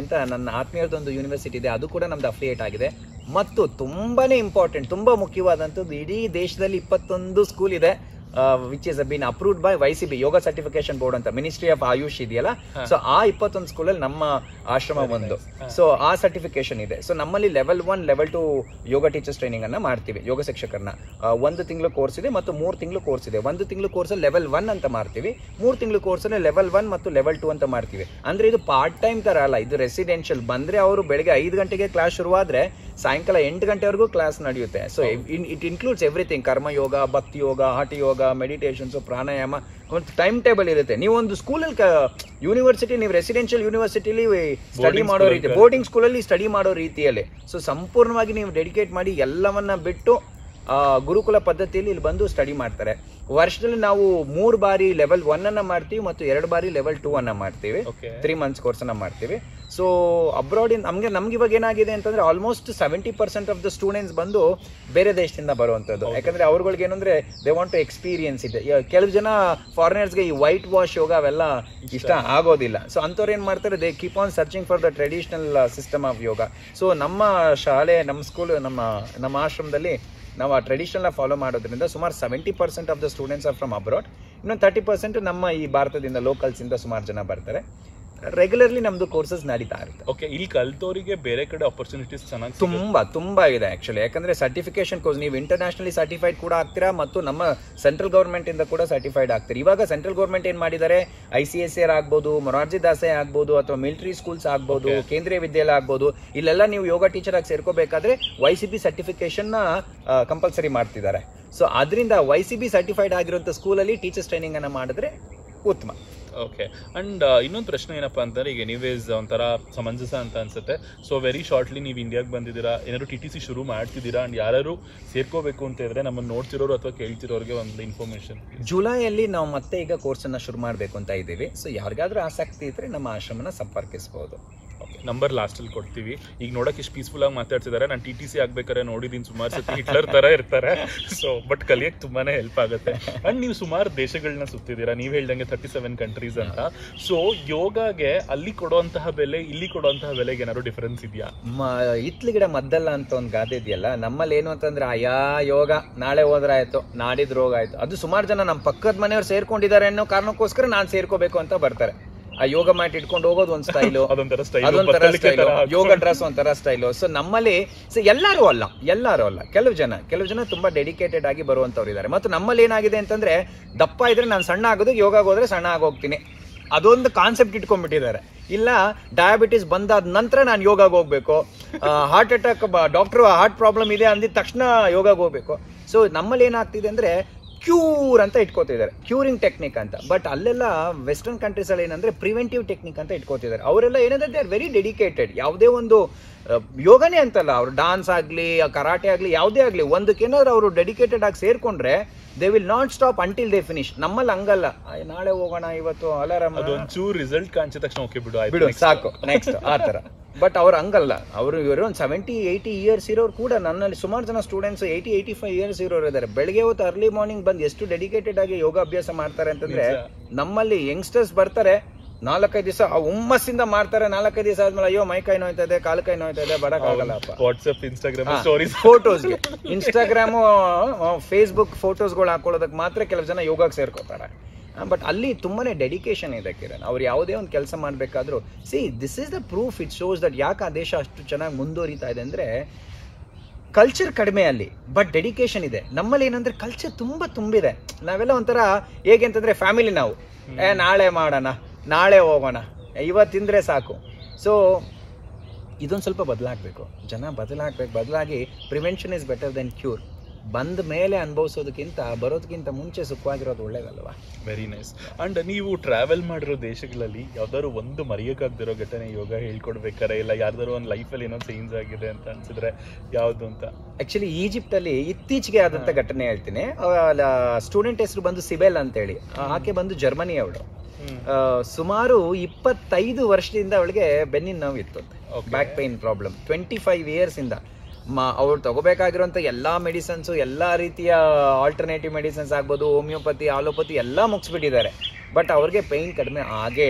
ಅಂತ ನನ್ನ ಆತ್ಮೀಯದೊಂದು ಯೂನಿವರ್ಸಿಟಿ ಇದೆ ಅದು ಕೂಡ ನಮ್ದು ಅಫಿಲಿಯೇಟ್ ಆಗಿದೆ ಮತ್ತು ತುಂಬಾನೇ ಇಂಪಾರ್ಟೆಂಟ್ ತುಂಬಾ ಮುಖ್ಯವಾದಂಥದ್ದು ಇಡೀ ದೇಶದಲ್ಲಿ ಇಪ್ಪತ್ತೊಂದು ಸ್ಕೂಲ್ ಇದೆ which is been approved by Y C B yoga certification board ಅಂತ ಮಿನಿಸ್ಟ್ರಿ ಆಫ್ ಆಯುಷ್ ಇದೆಯಲ್ಲ ಸೊ ಆ ಇಪ್ಪತ್ತೊಂದು ಸ್ಕೂಲಲ್ಲಿ ನಮ್ಮ ಆಶ್ರಮ ಒಂದು ಸೊ ಆ ಸರ್ಟಿಫಿಕೇಶನ್ ಇದೆ ಸೊ ನಮ್ಮಲ್ಲಿ level one level two yoga teachers training ಅನ್ನ ಮಾಡ್ತೀವಿ ಯೋಗ ಶಿಕ್ಷಕರನ್ನ ಆ, ಒಂದು ತಿಂಗಳು ಕೋರ್ಸ್ ಇದೆ ಮತ್ತು ಮೂರು ತಿಂಗಳು ಕೋರ್ಸ್ ಇದೆ ಒಂದು ತಿಂಗಳು ಕೋರ್ಸ್ ಲೆವೆಲ್ ಒನ್ ಅಂತ ಮಾಡ್ತೀವಿ ಮೂರು ತಿಂಗಳು ಕೋರ್ಸ್ ಲೆವೆಲ್ ಒನ್ ಮತ್ತು ಲೆವೆಲ್ ಟು ಅಂತ ಮಾಡ್ತೀವಿ ಅಂದ್ರೆ ಇದು ಪಾರ್ಟ್ ಟೈಮ್ ತರ ಅಲ್ಲ ಇದು ರೆಸಿಡೆನ್ಷಿಯಲ್ ಬಂದ್ರೆ ಅವರು ಬೆಳಗ್ಗೆ ಐದು ಗಂಟೆಗೆ ಕ್ಲಾಸ್ ಶುರುವಾದ್ರೆ ಸಾಯಂಕಾಲ ಎಂಟು ಗಂಟೆವರೆಗೂ ಕ್ಲಾಸ್ ನಡೆಯುತ್ತೆ so it includes everything karma yoga bhakti yoga hatha yoga meditations ಪ್ರಾಣಾಯಾಮ ಒಂದು ಟೈಮ್ ಟೇಬಲ್ ಇರುತ್ತೆ ನೀವು ಒಂದು ಸ್ಕೂಲಲ್ಲಿ ಯೂನಿವರ್ಸಿಟಿ ನೀವು ರೆಸಿಡೆನ್ಷಿಯಲ್ ಯೂನಿವರ್ಸಿಟಿಲಿ ಸ್ಟಡಿ ಮಾಡೋ ರೀತಿ ಬೋರ್ಡಿಂಗ್ ಸ್ಕೂಲಲ್ಲಿ ಸ್ಟಡಿ ಮಾಡೋ ರೀತಿಯಲ್ಲಿ ಸೊ ಸಂಪೂರ್ಣವಾಗಿ ನೀವು ಡೆಡಿಕೇಟ್ ಮಾಡಿ ಎಲ್ಲವನ್ನ ಬಿಟ್ಟು ಆ, ಗುರುಕುಲ ಪದ್ಧತಿಯಲ್ಲಿ ಇಲ್ಲಿ ಬಂದು ಸ್ಟಡಿ ಮಾಡ್ತಾರೆ ವರ್ಷದಲ್ಲಿ ನಾವು ಮೂರು ಬಾರಿ ಲೆವೆಲ್ ಒನ್ ಅನ್ನ ಮಾಡ್ತೀವಿ ಮತ್ತು ಎರಡು ಬಾರಿ ಲೆವೆಲ್ ಟೂ ಅನ್ನ ಮಾಡ್ತೀವಿ ಓಕೆ ತ್ರೀ ಮಂತ್ಸ್ ಕೋರ್ಸ್ ಅನ್ನ ಮಾಡ್ತೀವಿ ಸೊ ಅಬ್ರಾಡ್ ನಮಗೆ ನಮ್ಗೆ ಇವಾಗ ಏನಾಗಿದೆ ಅಂತಂದ್ರೆ almost seventy percent of the students ಬಂದು ಬೇರೆ ದೇಶದಿಂದ ಬರುವಂತದ್ದು ಯಾಕಂದ್ರೆ ಅವ್ರಗಳಿಗೆ ಏನಂದ್ರೆ ದೇ ವಾಂಟ್ ಟು ಎಕ್ಸ್ಪೀರಿಯನ್ಸ್ ಇದೆ ಯ- ಕೆಲವು ಜನ ಫಾರಿನರ್ಸ್ಗೆ ಈ ವೈಟ್ ವಾಶ್ ಯೋಗ ಅವೆಲ್ಲ ಇಷ್ಟ ಆಗೋದಿಲ್ಲ ಸೊ ಅಂಥವ್ರು ಏನ್ ಮಾಡ್ತಾರೆ they keep on searching for the traditional system of yoga so ನಮ್ಮ ಶಾಲೆ ನಮ್ಮ ಸ್ಕೂಲ್ ನಮ್ಮ ನಮ್ಮ ಆಶ್ರಮದಲ್ಲಿ ನಾವು ಆ ಟ್ರೆಡಿಷನಲ್ ಫಾಲೋ ಮಾಡೋದ್ರಿಂದ ಸುಮಾರು seventy percent of the students are from abroad ಇನ್ನೊಂದು ತರ್ಟಿ ಪರ್ಸೆಂಟ್ ನಮ್ಮ ಈ ಭಾರತದಿಂದ ಲೋಕಲ್ಸ್ ಇಂದ ಸುಮಾರು ಜನ ಬರ್ತಾರೆ ರೆಗ್ಯುಲರ್ಲಿ ನಮ್ದು ಕೋರ್ಸಸ್ ನಡೀತಾ ಇರುತ್ತೆ ಓಕೆ ಇಲ್ಲಿ ಕಲ್ತೋರಿಗೆ ಬೇರೆ ಕಡೆ ಆಪರ್ಚುನಿಟೀಸ್ ಚೆನ್ನಾಗಿ ತುಂಬಾ ತುಂಬಾ ಇದೆ ಆಕ್ಚುಲಿ ಯಾಕಂದ್ರೆ ಸರ್ಟಿಫಿಕೇಶನ್ ಕೋರ್ಸ್ ನೀವು ಇಂಟರ್ನ್ಯಾಷನಲಿ ಸರ್ಟಿಫೈಡ್ ಕೂಡ ಆಗ್ತೀರಾ ಮತ್ತು ನಮ್ಮ ಸೆಂಟ್ರಲ್ ಗೌರ್ಮೆಂಟ್ ಇಂದ ಕೂಡ ಸರ್ಟಿಫೈಡ್ ಆಗ್ತೀರಿ ಇವಾಗ ಸೆಂಟ್ರಲ್ ಗೌರ್ಮೆಂಟ್ ಏನ್ ಮಾಡಿದ್ದಾರೆ ಐ ಸಿ ಎಸ್ ಆರ್ ಆಗ್ಬೋದು ಮೊರಾರ್ಜಿ ದಾಸೆ ಆಗ್ಬೋದು ಅಥವಾ ಮಿಲಿಟರಿ ಸ್ಕೂಲ್ಸ್ ಆಗ್ಬೋದು ಕೇಂದ್ರೀಯ ವಿದ್ಯಾಲಯ ಆಗ್ಬೋದು ಇಲ್ಲೆಲ್ಲ ನೀವು ಯೋಗ ಟೀಚರ್ ಆಗಿ ಸೇರ್ಕೋಬೇಕಾದ್ರೆ Y C B certification compulsory ಮಾಡ್ತಿದ್ದಾರೆ ಸೊ ಅದರಿಂದ ವೈ ಸಿ ಬಿ ಸರ್ಟಿಫೈಡ್ ಆಗಿರುವಂತ ಸ್ಕೂಲಲ್ಲಿ ಟೀಚರ್ಸ್ ಟ್ರೈನಿಂಗ್ ಅನ್ನ ಮಾಡಿದ್ರೆ ಉತ್ತಮ ಓಕೆ ಅಂಡ್ ಇನ್ನೊಂದು ಪ್ರಶ್ನೆ ಏನಪ್ಪಾ ಅಂತಂದ್ರೆ ಈಗ ಎನಿವೇಸ್ ಒಂಥರ ಸಮಂಜಸ ಅಂತ ಅನ್ಸುತ್ತೆ ಸೊ ವೆರಿ ಶಾರ್ಟ್ಲಿ ನೀವು ಇಂಡಿಯಾಗೆ ಬಂದಿದ್ದೀರಾ ಏನಾದ್ರು ಟಿ ಟಿ ಸಿ ಶುರು ಮಾಡ್ತಿದ್ದೀರಾ ಅಂಡ್ ಯಾರು ಸೇರ್ಕೋಬೇಕು ಅಂತ ಇದ್ರೆ ನಮ್ಮನ್ನು ನೋಡ್ತಿರೋರು ಅಥವಾ ಕೇಳ್ತಿರೋರಿಗೆ ಒಂದು ಇನ್ಫಾರ್ಮೇಶನ್ ಜುಲೈಯಲ್ಲಿ ನಾವು ಮತ್ತೆ ಈಗ ಕೋರ್ಸ್ ಅನ್ನ ಶುರು ಮಾಡಬೇಕು ಅಂತ ಇದ್ದೀವಿ ಸೊ ಯಾರಿಗಾದ್ರೂ ಆಸಕ್ತಿ ಇದ್ರೆ ನಮ್ಮ ಆಶ್ರಮನ ಸಂಪರ್ಕಿಸಬಹುದು ಓಕೆ ನಂಬರ್ ಲಾಸ್ಟಲ್ಲಿ ಕೊಡ್ತೀವಿ ಈಗ ನೋಡಕ್ಕೆ ಇಷ್ಟು ಪೀಸ್ಫುಲ್ ಆಗಿ ಮಾತಾಡ್ತಿದ್ದಾರೆ ನಾನು ಟಿ ಟಿ ಸಿ ಆಗ್ಬೇಕಾದ್ರೆ ನೋಡಿದ್ದೀನಿ ಸುಮಾರು ಸತಿ ಹಿಟ್ಲರ್ ತರ ಇರ್ತಾರೆ ಸೊ ಬಟ್ ಕಲಿಯಕ್ಕೆ ತುಂಬಾನೇ ಹೆಲ್ಪ್ ಆಗುತ್ತೆ ಅಂಡ್ ನೀವು ಸುಮಾರು ದೇಶಗಳನ್ನ ಸುತ್ತಿದ್ದೀರಾ ನೀವು ಹೇಳ್ದಂಗೆ ತರ್ಟಿ ಸೆವೆನ್ ಕಂಟ್ರೀಸ್ ಅಂತ ಸೊ ಯೋಗಾಗೆ ಅಲ್ಲಿ ಕೊಡುವಂತಹ ಬೆಲೆ ಇಲ್ಲಿ ಕೊಡುವಂತಹ ಬೆಲೆಗೆ ಏನಾದ್ರು ಡಿಫರೆನ್ಸ್ ಇದೆಯಾ ಮ ಇತ್ಲಿ ಗಿಡ ಮದ್ದಲ್ಲ ಅಂತ ಒಂದು ಗಾದೆ ಇದೆಯಲ್ಲ ನಮ್ಮಲ್ಲಿ ಏನು ಅಂತಂದ್ರೆ ಅಯ್ಯಾ ಯೋಗ ನಾಳೆ ಹೋದ್ರೆ ಆಯ್ತು ನಾಡಿದ್ ರೋಗ ಆಯ್ತು ಅದು ಸುಮಾರು ಜನ ನಮ್ಮ ಪಕ್ಕದ ಮನೆಯವ್ರು ಸೇರ್ಕೊಂಡಿದ್ದಾರೆ ಅನ್ನೋ ಕಾರಣಕ್ಕೋಸ್ಕರ ನಾನು ಸೇರ್ಕೋಬೇಕು ಅಂತ ಬರ್ತಾರೆ ಆ ಯೋಗ ಮ್ಯಾಟ್ ಇಟ್ಕೊಂಡು ಹೋಗೋದು ಒಂದ್ ಸ್ಟೈಲು ಅದೊಂಥರ ಸ್ಟೈಲ್ ಅದೊಂಥರ ಸ್ಟೈಲು ಯೋಗ ಡ್ರೆಸ್ ಒಂಥರ ಸ್ಟೈಲು ಸೊ ನಮ್ಮಲ್ಲಿ ಸೊ ಎಲ್ಲರೂ ಅಲ್ಲ ಎಲ್ಲರೂ ಅಲ್ಲ ಕೆಲವು ಜನ ಕೆಲವು ಜನ ತುಂಬಾ ಡೆಡಿಕೇಟೆಡ್ ಆಗಿ ಬರುವಂತವ್ರು ಇದ್ದಾರೆ ಮತ್ತು ನಮ್ಮಲ್ಲಿ ಏನಾಗಿದೆ ಅಂತಂದ್ರೆ ದಪ್ಪ ಇದ್ರೆ ನಾನು ಸಣ್ಣ ಆಗೋದು ಯೋಗ ಹೋದ್ರೆ ಸಣ್ಣ ಆಗೋಗ್ತೀನಿ ಅದೊಂದು ಕಾನ್ಸೆಪ್ಟ್ ಇಟ್ಕೊಂಡ್ಬಿಟ್ಟಿದ್ದಾರೆ ಇಲ್ಲ ಡಯಾಬಿಟಿಸ್ ಬಂದಾದ ನಂತರ ನಾನು ಯೋಗಾಗ ಹೋಗ್ಬೇಕು heart attack doctor heart problem ಇದೆ ಅಂದಿದ ತಕ್ಷಣ ಯೋಗಾಗ ಹೋಗ್ಬೇಕು ಸೊ ನಮ್ಮಲ್ಲಿ ಏನಾಗ್ತಿದೆ ಅಂದ್ರೆ ಕ್ಯೂರ್ ಅಂತ ಇಟ್ಕೋತಿದ್ದಾರೆ ಕ್ಯೂರಿಂಗ್ ಟೆಕ್ನಿಕ್ ಅಂತ ಬಟ್ ಅಲ್ಲೆಲ್ಲ ವೆಸ್ಟರ್ನ್ ಕಂಟ್ರೀಸ್ ಅಲ್ಲಿ ಏನಂದ್ರೆ ಪ್ರಿವೆಂಟಿವ್ ಟೆಕ್ನಿಕ್ ಅಂತ ಇಟ್ಕೋತಿದ್ದಾರೆ ಅವರೆಲ್ಲ ಏನಂದ್ರೆ ದೇ ಆರ್ ವೆರಿ ಡೆಡಿಕೇಟೆಡ್ ಯಾವುದೇ ಒಂದು ಆ, ಯೋಗನೇ ಅಂತಲ್ಲ ಅವ್ರು ಡಾನ್ಸ್ ಆಗ್ಲಿ ಕರಾಟೆ ಆಗ್ಲಿ ಯಾವುದೇ ಆಗ್ಲಿ ಒಂದಕ್ಕೇನಾದ್ರು ಅವರು ಡೆಡಿಕೇಟೆಡ್ ಆಗಿ ಸೇರ್ಕೊಂಡ್ರೆ they will not stop until they finish ನಮ್ಮಲ್ಲಿ ಹಂಗಲ್ಲ ಆಯ್, ನಾಳೆ ಹೋಗೋಣ ಇವತ್ತು ಅಲಾರಾಮ್ ಅದೊಂಚೂರು ರಿಸಲ್ಟ್ ಕಾಣಿಸಿದ ತಕ್ಷಣ ಓಕೆ ಬಿಡು ಆಯ್ತು ಬಿಡು next. ಸಾಕು ನೆಕ್ಸ್ಟ್ ಆ ತರ ಬಟ್ ಅವ್ರು ಹಂಗಲ್ಲ ಅವರು ಇವರು ಒಂದು ಸೆವೆಂಟಿ ಏಯ್ಟಿ ಇಯರ್ಸ್ ಇರೋರು ಕೂಡ ನನ್ನಲ್ಲಿ ಸುಮಾರು ಜನ students eighty eighty five years ಇರೋರು ಇದ್ದಾರೆ ಬೆಳಗ್ಗೆ ಹೊತ್ತು ಅರ್ಲಿ ಮಾರ್ನಿಂಗ್ ಬಂದು ಎಷ್ಟು ಡೆಡಿಕೇಟೆಡ್ ಆಗಿ ಯೋಗ ಅಭ್ಯಾಸ ಮಾಡ್ತಾರೆ ಅಂತಂದ್ರೆ ನಿಜ. ನಮ್ಮಲ್ಲಿ ಯಂಗ್ಸ್ಟರ್ಸ್ ಬರ್ತಾರೆ ನಾಲ್ಕೈದು ದಿವಸ ಹುಮ್ಮಸ್ಸಿಂದ ಮಾಡ್ತಾರೆ ನಾಲ್ಕೈದು ದಿವಸ ಆದ್ಮೇಲೆ ಅಯ್ಯೋ ಮೈ ಕೈ ನೋಯ್ತಾ ಇದೆ ಕಾಲು ಕೈ ನೋಯ್ತಾ ಇದೆ ಬರಕ್ಕಾಗಲ್ಲಪ್ಪ ವಾಟ್ಸ್ಆಪ್ ಇನ್ಸ್ಟಾಗ್ರಾಮ್ ಸ್ಟೋರೀಸ್ ಫೋಟೋಸ್ಗೆ ಇನ್ಸ್ಟಾಗ್ರಾಮು ಫೇಸ್ಬುಕ್ ಫೋಟೋಸ್ಗಳು ಹಾಕೊಳ್ಳೋದಕ್ಕೆ ಮಾತ್ರ ಕೆಲವು ಜನ ಯೋಗಕ್ಕೆ ಸೇರ್ಕೋತಾರೆ ಬಟ್ ಅಲ್ಲಿ ತುಂಬಾನೇ ಡೆಡಿಕೇಶನ್ ಇದೆ ಕಿರಣ್ ಅವ್ರು ಯಾವುದೇ ಒಂದು ಕೆಲಸ ಮಾಡಬೇಕಾದ್ರೂ see this is the proof it shows that ಯಾಕೆ ಆ ದೇಶ ಅಷ್ಟು ಚೆನ್ನಾಗಿ ಮುಂದುವರಿತಾ ಇದೆ ಅಂದ್ರೆ ಕಲ್ಚರ್ ಕಡಿಮೆ ಅಲ್ಲಿ ಬಟ್ ಡೆಡಿಕೇಶನ್ ಇದೆ ನಮ್ಮಲ್ಲಿ ಏನಂದ್ರೆ ಕಲ್ಚರ್ ತುಂಬಾ ತುಂಬಿದೆ ನಾವೆಲ್ಲ ಒಂಥರ ಹೇಗೆ ಅಂತಂದ್ರೆ ಫ್ಯಾಮಿಲಿ ನಾವು ಏ ನಾಳೆ ಮಾಡೋಣ ನಾಳೆ ಹೋಗೋಣ ಇವತ್ತಿಂದ್ರೆ ಸಾಕು ಸೊ ಇದೊಂದು ಸ್ವಲ್ಪ ಬದಲಾಗಬೇಕು ಜನ ಬದಲಾಗಬೇಕು ಬದಲಾಗಿ prevention is better than cure ಬಂದ ಮೇಲೆ ಅನುಭವಿಸೋದಕ್ಕಿಂತ ಬರೋದಕ್ಕಿಂತ ಮುಂಚೆ ಸುಖವಾಗಿರೋದು ಒಳ್ಳೇದಲ್ವಾ ವೆರಿ ನೈಸ್ ಅಂಡ್ ನೀವು ಟ್ರಾವೆಲ್ ಮಾಡಿರೋ ದೇಶಗಳಲ್ಲಿ ಯಾವ್ದಾದ್ರು ಒಂದು ಮರೆಯಕ್ಕಾಗ್ದಿರೋ ಘಟನೆ ಯೋಗ ಹೇಳ್ಕೊಡ್ಬೇಕಾರೆ ಇಲ್ಲ ಯಾರ್ದಾರು ಒಂದು ಲೈಫಲ್ಲಿ ಏನೋ ಚೇಂಜ್ ಆಗಿದೆ ಅಂತ ಅನ್ಸಿದ್ರೆ ಯಾವ್ದು ಅಂತ ಆಕ್ಚುಲಿ ಈಜಿಪ್ಟ್ ಅಲ್ಲಿ ಇತ್ತೀಚೆಗೆ ಆದಂತ ಘಟನೆ ಹೇಳ್ತೀನಿ ಸ್ಟೂಡೆಂಟ್ ಹೆಸರು ಬಂದು ಸಿಬೆಲ್ ಅಂತೇಳಿ ಆಕೆ ಬಂದು ಜರ್ಮನಿ ಅವಳು ಆ, ಸುಮಾರು ಇಪ್ಪತ್ತೈದು ವರ್ಷದಿಂದ ಅವಳಿಗೆ ಬೆನ್ನಿನ ನೋವು ಇತ್ತು Okay. Back pain problem twenty five years ಇಂದ ಮ ಅವ್ರು ತಗೋಬೇಕಾಗಿರುವಂತ ಎಲ್ಲಾ ಮೆಡಿಸನ್ಸ್ ಎಲ್ಲಾ ರೀತಿಯ ಆಲ್ಟರ್ನೇಟಿವ್ ಮೆಡಿಸನ್ಸ್ ಆಗ್ಬೋದು ಹೋಮಿಯೋಪತಿ ಆಲೋಪತಿ ಎಲ್ಲಾ ಮುಗಿಸ್ಬಿಟ್ಟಿದ್ದಾರೆ ಬಟ್ ಅವ್ರಿಗೆ ಪೈನ್ ಕಡಿಮೆ ಆಗೇ ಇಲ್ಲ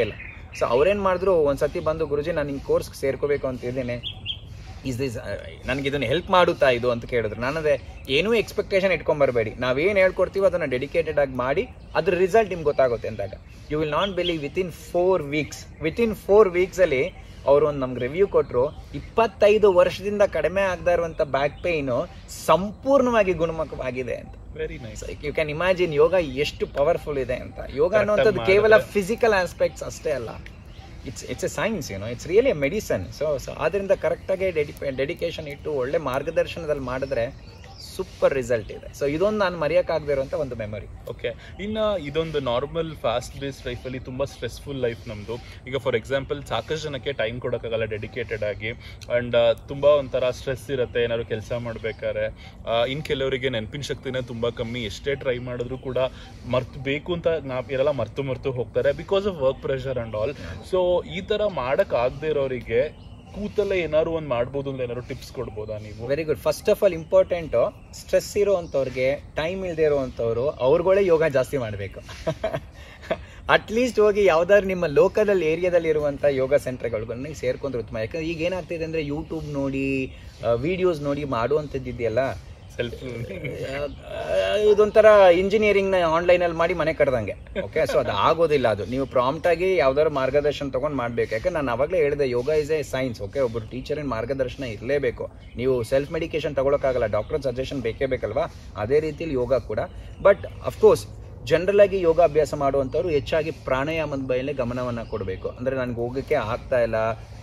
ಸೊ ಅವ್ರೇನು ಮಾಡಿದ್ರು ಒಂದ್ಸತಿ ಬಂದು ಗುರುಜಿ ನಾನು ಹಿಂಗೆ ಕೋರ್ಸ್ ಸೇರ್ಕೋಬೇಕು ಅಂತ ಇದ್ದೇನೆ ಇಸ್ ದಿಸ್ ನನಗೆ ಇದನ್ನು ಹೆಲ್ಪ್ ಮಾಡುತ್ತಾ ಇದು ಅಂತ ಕೇಳಿದ್ರು ನಾನು ಅದೇ ಏನೂ ಎಕ್ಸ್ಪೆಕ್ಟೇಷನ್ ಇಟ್ಕೊಂಬರ್ಬೇಡಿ ನಾವೇನು ಹೇಳ್ಕೊಡ್ತೀವೋ ಅದನ್ನು ಡೆಡಿಕೇಟೆಡ್ ಆಗಿ ಮಾಡಿ ಅದ್ರ ರಿಸಲ್ಟ್ ನಿಮ್ಗೆ ಗೊತ್ತಾಗುತ್ತೆ ಅಂದಾಗ you will not believe within four weeks within four ವೀಕ್ಸಲ್ಲಿ ಅವರು ಒಂದು ನಮ್ಗೆ ರಿವ್ಯೂ ಕೊಟ್ಟರು ಇಪ್ಪತ್ತೈದು ವರ್ಷದಿಂದ ಕಡಿಮೆ ಆಗದ ಇರುವಂಥ ಬ್ಯಾಕ್ ಪೇಯ್ನು ಸಂಪೂರ್ಣವಾಗಿ ಗುಣಮುಖವಾಗಿದೆ ಅಂತ very nice you can imagine yoga ಎಷ್ಟು ಪವರ್ಫುಲ್ ಇದೆ ಅಂತ ಯೋಗ Correct ಅನ್ನುವಂಥದ್ದು ಆಗಿ ಕೇವಲ ಮಾಡಿದ್ರೆ. ಫಿಸಿಕಲ್ ಆಸ್ಪೆಕ್ಟ್ಸ್ ಅಷ್ಟೇ ಅಲ್ಲ ಇಟ್ಸ್ ಇಟ್ಸ್ ಎ ಸೈನ್ಸ್ ಏನೋ it's really a medicine so so ಅದರಿಂದ ಕರೆಕ್ಟಾಗಿ ಡೆಡಿ ಡೆಡಿಕೇಶನ್ ಇಟ್ಟು ಒಳ್ಳೆ ಮಾರ್ಗದರ್ಶನದಲ್ಲಿ ಮಾಡಿದ್ರೆ ಸೂಪರ್ ರಿಸಲ್ಟ್ ಇದೆ ಸೊ ಇದೊಂದು ನಾನು ಮರೆಯೋಕ್ಕಾಗದೇ ಇರುವಂಥ ಒಂದು ಮೆಮೊರಿ ಓಕೆ ಇನ್ನು ಇದೊಂದು ನಾರ್ಮಲ್ ಫಾಸ್ಟ್ ಬೇಸ್ಡ್ ಲೈಫಲ್ಲಿ ತುಂಬ ಸ್ಟ್ರೆಸ್ಫುಲ್ ಲೈಫ್ ನಮ್ಮದು ಈಗ ಫಾರ್ ಎಕ್ಸಾಂಪಲ್ ಸಾಕಷ್ಟು ಜನಕ್ಕೆ ಟೈಮ್ ಕೊಡೋಕ್ಕಾಗಲ್ಲ ಡೆಡಿಕೇಟೆಡ್ ಆಗಿ ಆ್ಯಂಡ್ ತುಂಬ ಒಂಥರ ಸ್ಟ್ರೆಸ್ ಇರುತ್ತೆ ಏನಾದ್ರು ಕೆಲಸ ಮಾಡ್ಬೇಕಾದ್ರೆ ಇನ್ನು ಕೆಲವರಿಗೆ ನೆನಪಿನ ಶಕ್ತಿನೇ ತುಂಬ ಕಮ್ಮಿ ಎಷ್ಟೇ ಟ್ರೈ ಮಾಡಿದ್ರು ಕೂಡ ಮರ್ತು ಬೇಕು ಅಂತ ನಾಪ್ ಇರಲ್ಲ ಮರ್ತು ಮರ್ತು ಹೋಗ್ತಾರೆ because of work pressure and all so ಈ ಥರ ಮಾಡೋಕ್ಕಾಗದೇ ಇರೋರಿಗೆ ಕೂತಲ್ಲೇ ಏನಾದ್ರು ಒಂದು ಮಾಡ್ಬೋದು ಅಂತ ಏನಾದ್ರು ಟಿಪ್ಸ್ ಕೊಡ್ಬೋದಾ ನೀವು very good first of all important stress ಇರೋವಂಥವ್ರಿಗೆ ಟೈಮ್ ಇಲ್ಲದೆ ಇರೋವಂಥವ್ರು ಅವ್ರುಗಳೇ ಯೋಗ ಜಾಸ್ತಿ ಮಾಡಬೇಕು ಅಟ್ಲೀಸ್ಟ್ ಹೋಗಿ ಯಾವ್ದಾದ್ರು ನಿಮ್ಮ ಲೋಕಲ್ ಏರಿಯಾದಲ್ಲಿ ಇರುವಂಥ ಯೋಗ ಸೆಂಟರ್ಗಳಿಗೆ ಸೇರ್ಕೊಂಡ್ರೆ ಉತ್ತಮ ಯಾಕಂದ್ರೆ ಈಗ ಏನಾಗ್ತಿದೆ ಅಂದರೆ ಯೂಟ್ಯೂಬ್ ನೋಡಿ ವಿಡಿಯೋಸ್ ನೋಡಿ ಮಾಡುವಂಥದ್ದು ಇದೆಯಲ್ಲ ಸೆಲ್ಫ್ ಇದೊಂಥರ ಇಂಜಿನಿಯರಿಂಗ್ನ ಆನ್ಲೈನಲ್ಲಿ ಮಾಡಿ ಮನೆ ಕಟ್ದಂಗೆ ಓಕೆ ಸೊ ಅದು ಆಗೋದಿಲ್ಲ ಅದು ನೀವು ಪ್ರಾಂಪ್ಟಾಗಿ ಯಾವ್ದಾದ್ರು ಮಾರ್ಗದರ್ಶನ ತೊಗೊಂಡು ಮಾಡಬೇಕು ಯಾಕಂದ್ರೆ ನಾನು ಅವಾಗಲೇ ಹೇಳಿದೆ yoga is a science okay ಒಬ್ಬರು ಟೀಚರಿನ ಮಾರ್ಗದರ್ಶನ ಇರಲೇಬೇಕು ನೀವು ಸೆಲ್ಫ್ ಮೆಡಿಕೇಶನ್ ತಗೊಳಕ್ಕಾಗಲ್ಲ ಡಾಕ್ಟರ್ ಸಜೆಷನ್ ಬೇಕೇ ಬೇಕಲ್ವಾ ಅದೇ ರೀತಿಲಿ ಯೋಗ ಕೂಡ ಬಟ್ ಅಫ್ಕೋರ್ಸ್ ಜನರಲ್ ಆಗಿ ಯೋಗ ಅಭ್ಯಾಸ ಮಾಡುವಂಥವ್ರು ಹೆಚ್ಚಾಗಿ ಪ್ರಾಣಾಯಾಮದ ಮೇಲೆ ಗಮನವನ್ನು ಕೊಡಬೇಕು ಅಂದರೆ ನನಗೆ ಹೋಗೋಕ್ಕೆ ಆಗ್ತಾ ಇಲ್ಲ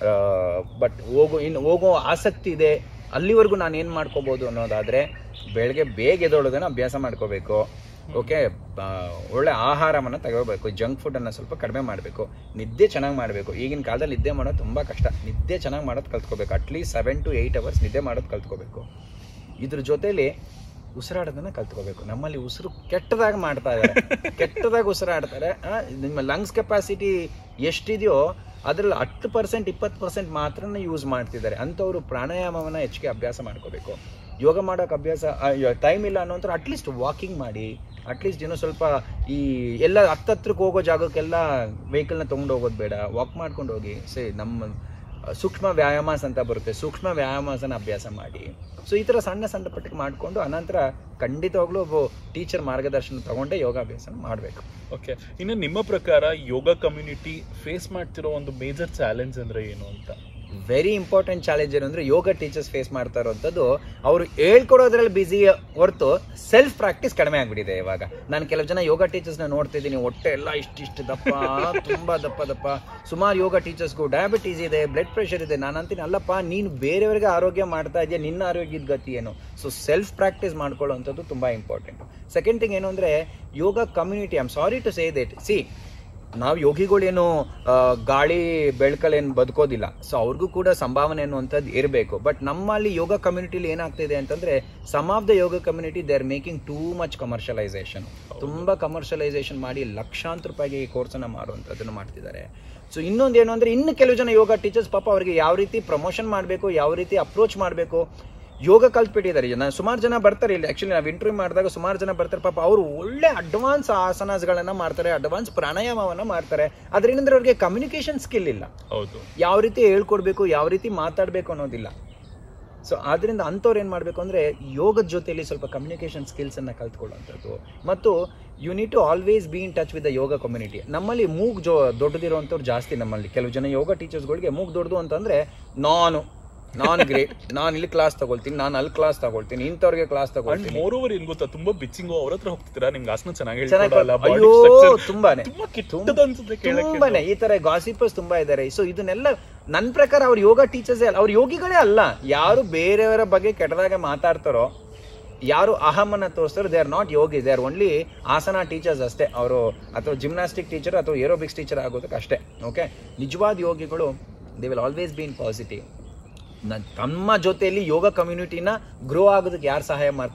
ಬಟ್ ಹೋಗೋ ಇನ್ನು ಹೋಗೋ ಆಸಕ್ತಿ ಇದೆ ಅಲ್ಲಿವರೆಗೂ ನಾನು ಏನು ಮಾಡ್ಕೋಬೋದು ಅನ್ನೋದಾದರೆ ಬೆಳಗ್ಗೆ ಬೇಗ ಎದ್ದೊಳೋದನ್ನು ಅಭ್ಯಾಸ ಮಾಡ್ಕೋಬೇಕು ಓಕೆ ಒಳ್ಳೆ ಆಹಾರವನ್ನು ತಗೋಬೇಕು ಜಂಕ್ ಫುಡ್ಡನ್ನು ಸ್ವಲ್ಪ ಕಡಿಮೆ ಮಾಡಬೇಕು ನಿದ್ದೆ ಚೆನ್ನಾಗಿ ಮಾಡಬೇಕು ಈಗಿನ ಕಾಲದಲ್ಲಿ ನಿದ್ದೆ ಮಾಡೋದು ತುಂಬ ಕಷ್ಟ ನಿದ್ದೆ ಚೆನ್ನಾಗಿ ಮಾಡೋದು ಕಲ್ತ್ಕೋಬೇಕು at least seven to eight hours ನಿದ್ದೆ ಮಾಡೋದು ಕಲ್ತ್ಕೋಬೇಕು ಇದ್ರ ಜೊತೆಲಿ ಉಸಿರಾಡೋದನ್ನ ಕಲ್ತ್ಕೋಬೇಕು ನಮ್ಮಲ್ಲಿ ಉಸಿರು ಕೆಟ್ಟದಾಗ ಮಾಡ್ತಾ ಇದ್ದಾರೆ ಕೆಟ್ಟದಾಗ ಉಸಿರಾಡ್ತಾರೆ ಆ, ನಿಮ್ಮ ಲಂಗ್ಸ್ ಕೆಪಾಸಿಟಿ ಎಷ್ಟಿದೆಯೋ ಅದರಲ್ಲಿ ಹತ್ತು ಪರ್ಸೆಂಟ್ ಇಪ್ಪತ್ತು ಪರ್ಸೆಂಟ್ ಮಾತ್ರನೇ ಯೂಸ್ ಮಾಡ್ತಿದ್ದಾರೆ ಅಂಥವ್ರು ಪ್ರಾಣಾಯಾಮವನ್ನು ಹೆಚ್ಚಿಗೆ ಅಭ್ಯಾಸ ಮಾಡ್ಕೋಬೇಕು ಯೋಗ ಮಾಡೋಕೆ ಅಭ್ಯಾಸ ಟೈಮ್ ಇಲ್ಲ ಅನ್ನೋಂಥವ್ರು ಅಟ್ಲೀಸ್ಟ್ ವಾಕಿಂಗ್ ಮಾಡಿ ಅಟ್ಲೀಸ್ಟ್ ಏನೋ ಸ್ವಲ್ಪ ಈ ಎಲ್ಲ ಹತ್ತತ್ರಕ್ಕೆ ಹೋಗೋ ಜಾಗಕ್ಕೆಲ್ಲ ವೆಹಿಕಲ್ನ ತೊಗೊಂಡು ಹೋಗೋದು ಬೇಡ ವಾಕ್ ಮಾಡ್ಕೊಂಡು ಹೋಗಿ ಸೇ ನಮ್ಮ ಸೂಕ್ಷ್ಮ ವ್ಯಾಯಾಮಾಸ ಅಂತ ಬರುತ್ತೆ ಸೂಕ್ಷ್ಮ ವ್ಯಾಯಾಮಾಸನ ಅಭ್ಯಾಸ ಮಾಡಿ ಸೊ ಈ ಥರ ಸಣ್ಣ ಸಣ್ಣ ಪಟ್ಟಿಗೆ ಮಾಡಿಕೊಂಡು ಅನಂತರ ಖಂಡಿತವಾಗ್ಲೂ ಒಬ್ಬ ಟೀಚರ್ ಮಾರ್ಗದರ್ಶನ ತಗೊಂಡೇ ಯೋಗಾಭ್ಯಾಸ ಮಾಡಬೇಕು ಓಕೆ ಇನ್ನು ನಿಮ್ಮ ಪ್ರಕಾರ ಯೋಗ ಕಮ್ಯುನಿಟಿ ಫೇಸ್ ಮಾಡ್ತಿರೋ ಒಂದು ಮೇಜರ್ ಚಾಲೆಂಜ್ ಅಂದ್ರೆ ಏನು ಅಂತ ವೆರಿ ಇಂಪಾರ್ಟೆಂಟ್ ಚಾಲೆಂಜ್ ಏನು ಅಂದರೆ ಯೋಗ ಟೀಚರ್ಸ್ ಫೇಸ್ ಮಾಡ್ತಾ ಇರೋವಂಥದ್ದು ಅವರು ಹೇಳ್ಕೊಡೋದ್ರಲ್ಲಿ ಬ್ಯುಸಿ ಹೊರತು ಸೆಲ್ಫ್ ಪ್ರಾಕ್ಟೀಸ್ ಕಡಿಮೆ ಆಗಿಬಿಟ್ಟಿದೆ ಇವಾಗ ನಾನು ಕೆಲವು ಜನ ಯೋಗ ಟೀಚರ್ಸ್ನ ನೋಡ್ತಿದ್ದೀನಿ ಹೊಟ್ಟೆ ಎಲ್ಲ ಇಷ್ಟಿಷ್ಟು ದಪ್ಪ ತುಂಬ ದಪ್ಪ ದಪ್ಪ ಸುಮಾರು ಯೋಗ ಟೀಚರ್ಸ್ಗೂ ಡಯಾಬಿಟೀಸ್ ಇದೆ ಬ್ಲಡ್ ಪ್ರೆಷರ್ ಇದೆ ನಾನು ಅಂತೀನಿ ಅಲ್ಲಪ್ಪ ನೀನು ಬೇರೆಯವ್ರಿಗೆ ಆರೋಗ್ಯ ಮಾಡ್ತಾ ಇದೆಯಾ ನಿನ್ನ ಆರೋಗ್ಯದ ಗತಿ ಏನು ಸೊ ಸೆಲ್ಫ್ ಪ್ರಾಕ್ಟೀಸ್ ಮಾಡ್ಕೊಳ್ಳೋವಂಥದ್ದು ತುಂಬ ಇಂಪಾರ್ಟೆಂಟ್ ಸೆಕೆಂಡ್ ಥಿಂಗ್ ಏನು ಅಂದರೆ yoga community I am sorry to say that see ನಾವು ಯೋಗಿಗಳೇನು ಆ, ಗಾಳಿ ಬೆಳಕಲ್ಲೇನು ಬದುಕೋದಿಲ್ಲ ಸೊ ಅವ್ರಿಗೂ ಕೂಡ ಸಂಭಾವನೆ ಅನ್ನುವಂಥದ್ದು ಇರಬೇಕು ಬಟ್ ನಮ್ಮಲ್ಲಿ ಯೋಗ ಕಮ್ಯುನಿಟಿಲಿ ಏನಾಗ್ತಿದೆ ಅಂತಂದ್ರೆ some of the yoga community they are making too much commercialisation ತುಂಬ ಕಮರ್ಷಿಯಲೈಸೇಷನ್ ಮಾಡಿ ಲಕ್ಷಾಂತರ ರೂಪಾಯಿಗೆ ಈ ಕೋರ್ಸನ್ನು ಮಾಡುವಂಥದ್ದನ್ನು ಮಾಡ್ತಿದ್ದಾರೆ ಸೊ ಇನ್ನೊಂದು ಏನು ಅಂದರೆ ಇನ್ನು ಕೆಲವು ಜನ ಯೋಗ ಟೀಚರ್ಸ್ ಪಾಪ ಅವರಿಗೆ ಯಾವ ರೀತಿ ಪ್ರಮೋಷನ್ ಮಾಡಬೇಕು ಯಾವ ರೀತಿ ಅಪ್ರೋಚ್ ಮಾಡಬೇಕು ಯೋಗ ಕಲ್ತ್ಬಿಟ್ಟಿದ್ದಾರೆ ನಾನು ಸುಮಾರು ಜನ ಬರ್ತಾರೆ ಇಲ್ಲಿ ಆ್ಯಕ್ಚುಲಿ ನಾವು ಇಂಟರ್ವ್ಯೂ ಮಾಡಿದಾಗ ಸುಮಾರು ಜನ ಬರ್ತಾರೆ ಪಾಪ ಅವರು ಒಳ್ಳೆ ಅಡ್ವಾನ್ಸ್ ಆಸನಾಸ್ಗಳನ್ನು ಮಾಡ್ತಾರೆ ಅಡ್ವಾನ್ಸ್ ಪ್ರಾಣಾಯಾಮವನ್ನು ಮಾಡ್ತಾರೆ ಆದ್ರೆ ಏನಂದ್ರೆ ಅವ್ರಿಗೆ ಕಮ್ಯುನಿಕೇಷನ್ ಸ್ಕಿಲ್ ಇಲ್ಲ ಹೌದು ಯಾವ ರೀತಿ ಹೇಳ್ಕೊಡ್ಬೇಕು ಯಾವ ರೀತಿ ಮಾತಾಡಬೇಕು ಅನ್ನೋದಿಲ್ಲ ಸೊ ಆದ್ರಿಂದ ಅಂಥವ್ರು ಏನು ಮಾಡಬೇಕು ಅಂದರೆ ಯೋಗದ ಜೊತೆಯಲ್ಲಿ ಸ್ವಲ್ಪ ಕಮ್ಯುನಿಕೇಷನ್ ಸ್ಕಿಲ್ಸನ್ನು ಕಲ್ತ್ಕೊಳ್ಳುವಂಥದ್ದು ಮತ್ತು you need to always be in touch with the yoga community ನಮ್ಮಲ್ಲಿ ಮೂಗ್ ಜೋ ದೊಡ್ಡದಿರೋವಂಥವ್ರು ಜಾಸ್ತಿ ನಮ್ಮಲ್ಲಿ ಕೆಲವು ಜನ ಯೋಗ ಟೀಚರ್ಸ್ಗಳಿಗೆ ಮೂಗ್ ದೊಡ್ಡದು ಅಂತಂದರೆ ನಾನು ನಾನು ಗ್ರೇಟ್ ನಾನು ಇಲ್ಲಿ ಕ್ಲಾಸ್ ತಗೊಳ್ತೀನಿ ನಾನು ಅಲ್ಲಿ ಕ್ಲಾಸ್ ತಗೊಳ್ತೀನಿ ಇಂಥವ್ರಿಗೆ ಕ್ಲಾಸ್ ಅಂಡ್ ತಗೊಳ್ತೀನಿ ಮೋರ್ ಓವರ್ ಏನ್ ಗೊತ್ತಾ ತುಂಬಾ ಬಿಚ್ಚಿಂಗು ಅವ್ರ ಹತ್ರ ಹೋಗ್ತೀರಾ ನಿಮ್ಗೆ ಆಸನ ಚೆನ್ನಾಗಿ ಚೆನ್ನಾಗಿ ಹೇಳ್ಕೊಡಲ್ಲ ಬಾಡಿ ಅಯ್ಯೋ ಸ್ಟ್ರಕ್ಚರ್ ತುಂಬಾನೇ ತುಂಬಾ ಕೆಟ್ಟದ ಅನ್ಸುತ್ತೆ ಕೇಳಕ್ಕೆ ತುಂಬಾನೇ ಈ ತರ ಗಾಸಿಪರ್ಸ್ ತುಂಬಾ ಇದ್ದಾರೆ ಸೊ ಇದನ್ನೆಲ್ಲ ನನ್ನ ಪ್ರಕಾರ ಅವ್ರು ಯೋಗ ಟೀಚರ್ಸ್ ಅಲ್ಲ ಅವ್ರು ಯೋಗಿಗಳೇ ಅಲ್ಲ ಯಾರು ಬೇರೆಯವರ ಬಗ್ಗೆ ಕೆಟ್ಟದಾಗ ಮಾತಾಡ್ತಾರೋ ಯಾರು ಅಹಮನ್ನ ತೋರಿಸ್ತಾರೋ they are not yogi they are only asana teachers ಅಷ್ಟೇ ಅವರು ಅಥವಾ ಜಿಮ್ನಾಸ್ಟಿಕ್ ಟೀಚರ್ ಅಥವಾ ಏರೋಬಿಕ್ಸ್ ಟೀಚರ್ ಆಗೋದಕ್ಕೆ ಅಷ್ಟೇ ಓಕೆ ನಿಜವಾದ ಯೋಗಿಗಳು they will always be in positive ತಮ್ಮ ಜೊತೆಯಲ್ಲಿ ಯೋಗ ಕಮ್ಯುನಿಟಿನ ಗ್ರೋ ಆಗೋದಕ್ಕೆ ಯಾರು ಸಹಾಯ ಮಾಡ್ತಾರಲ್ಲ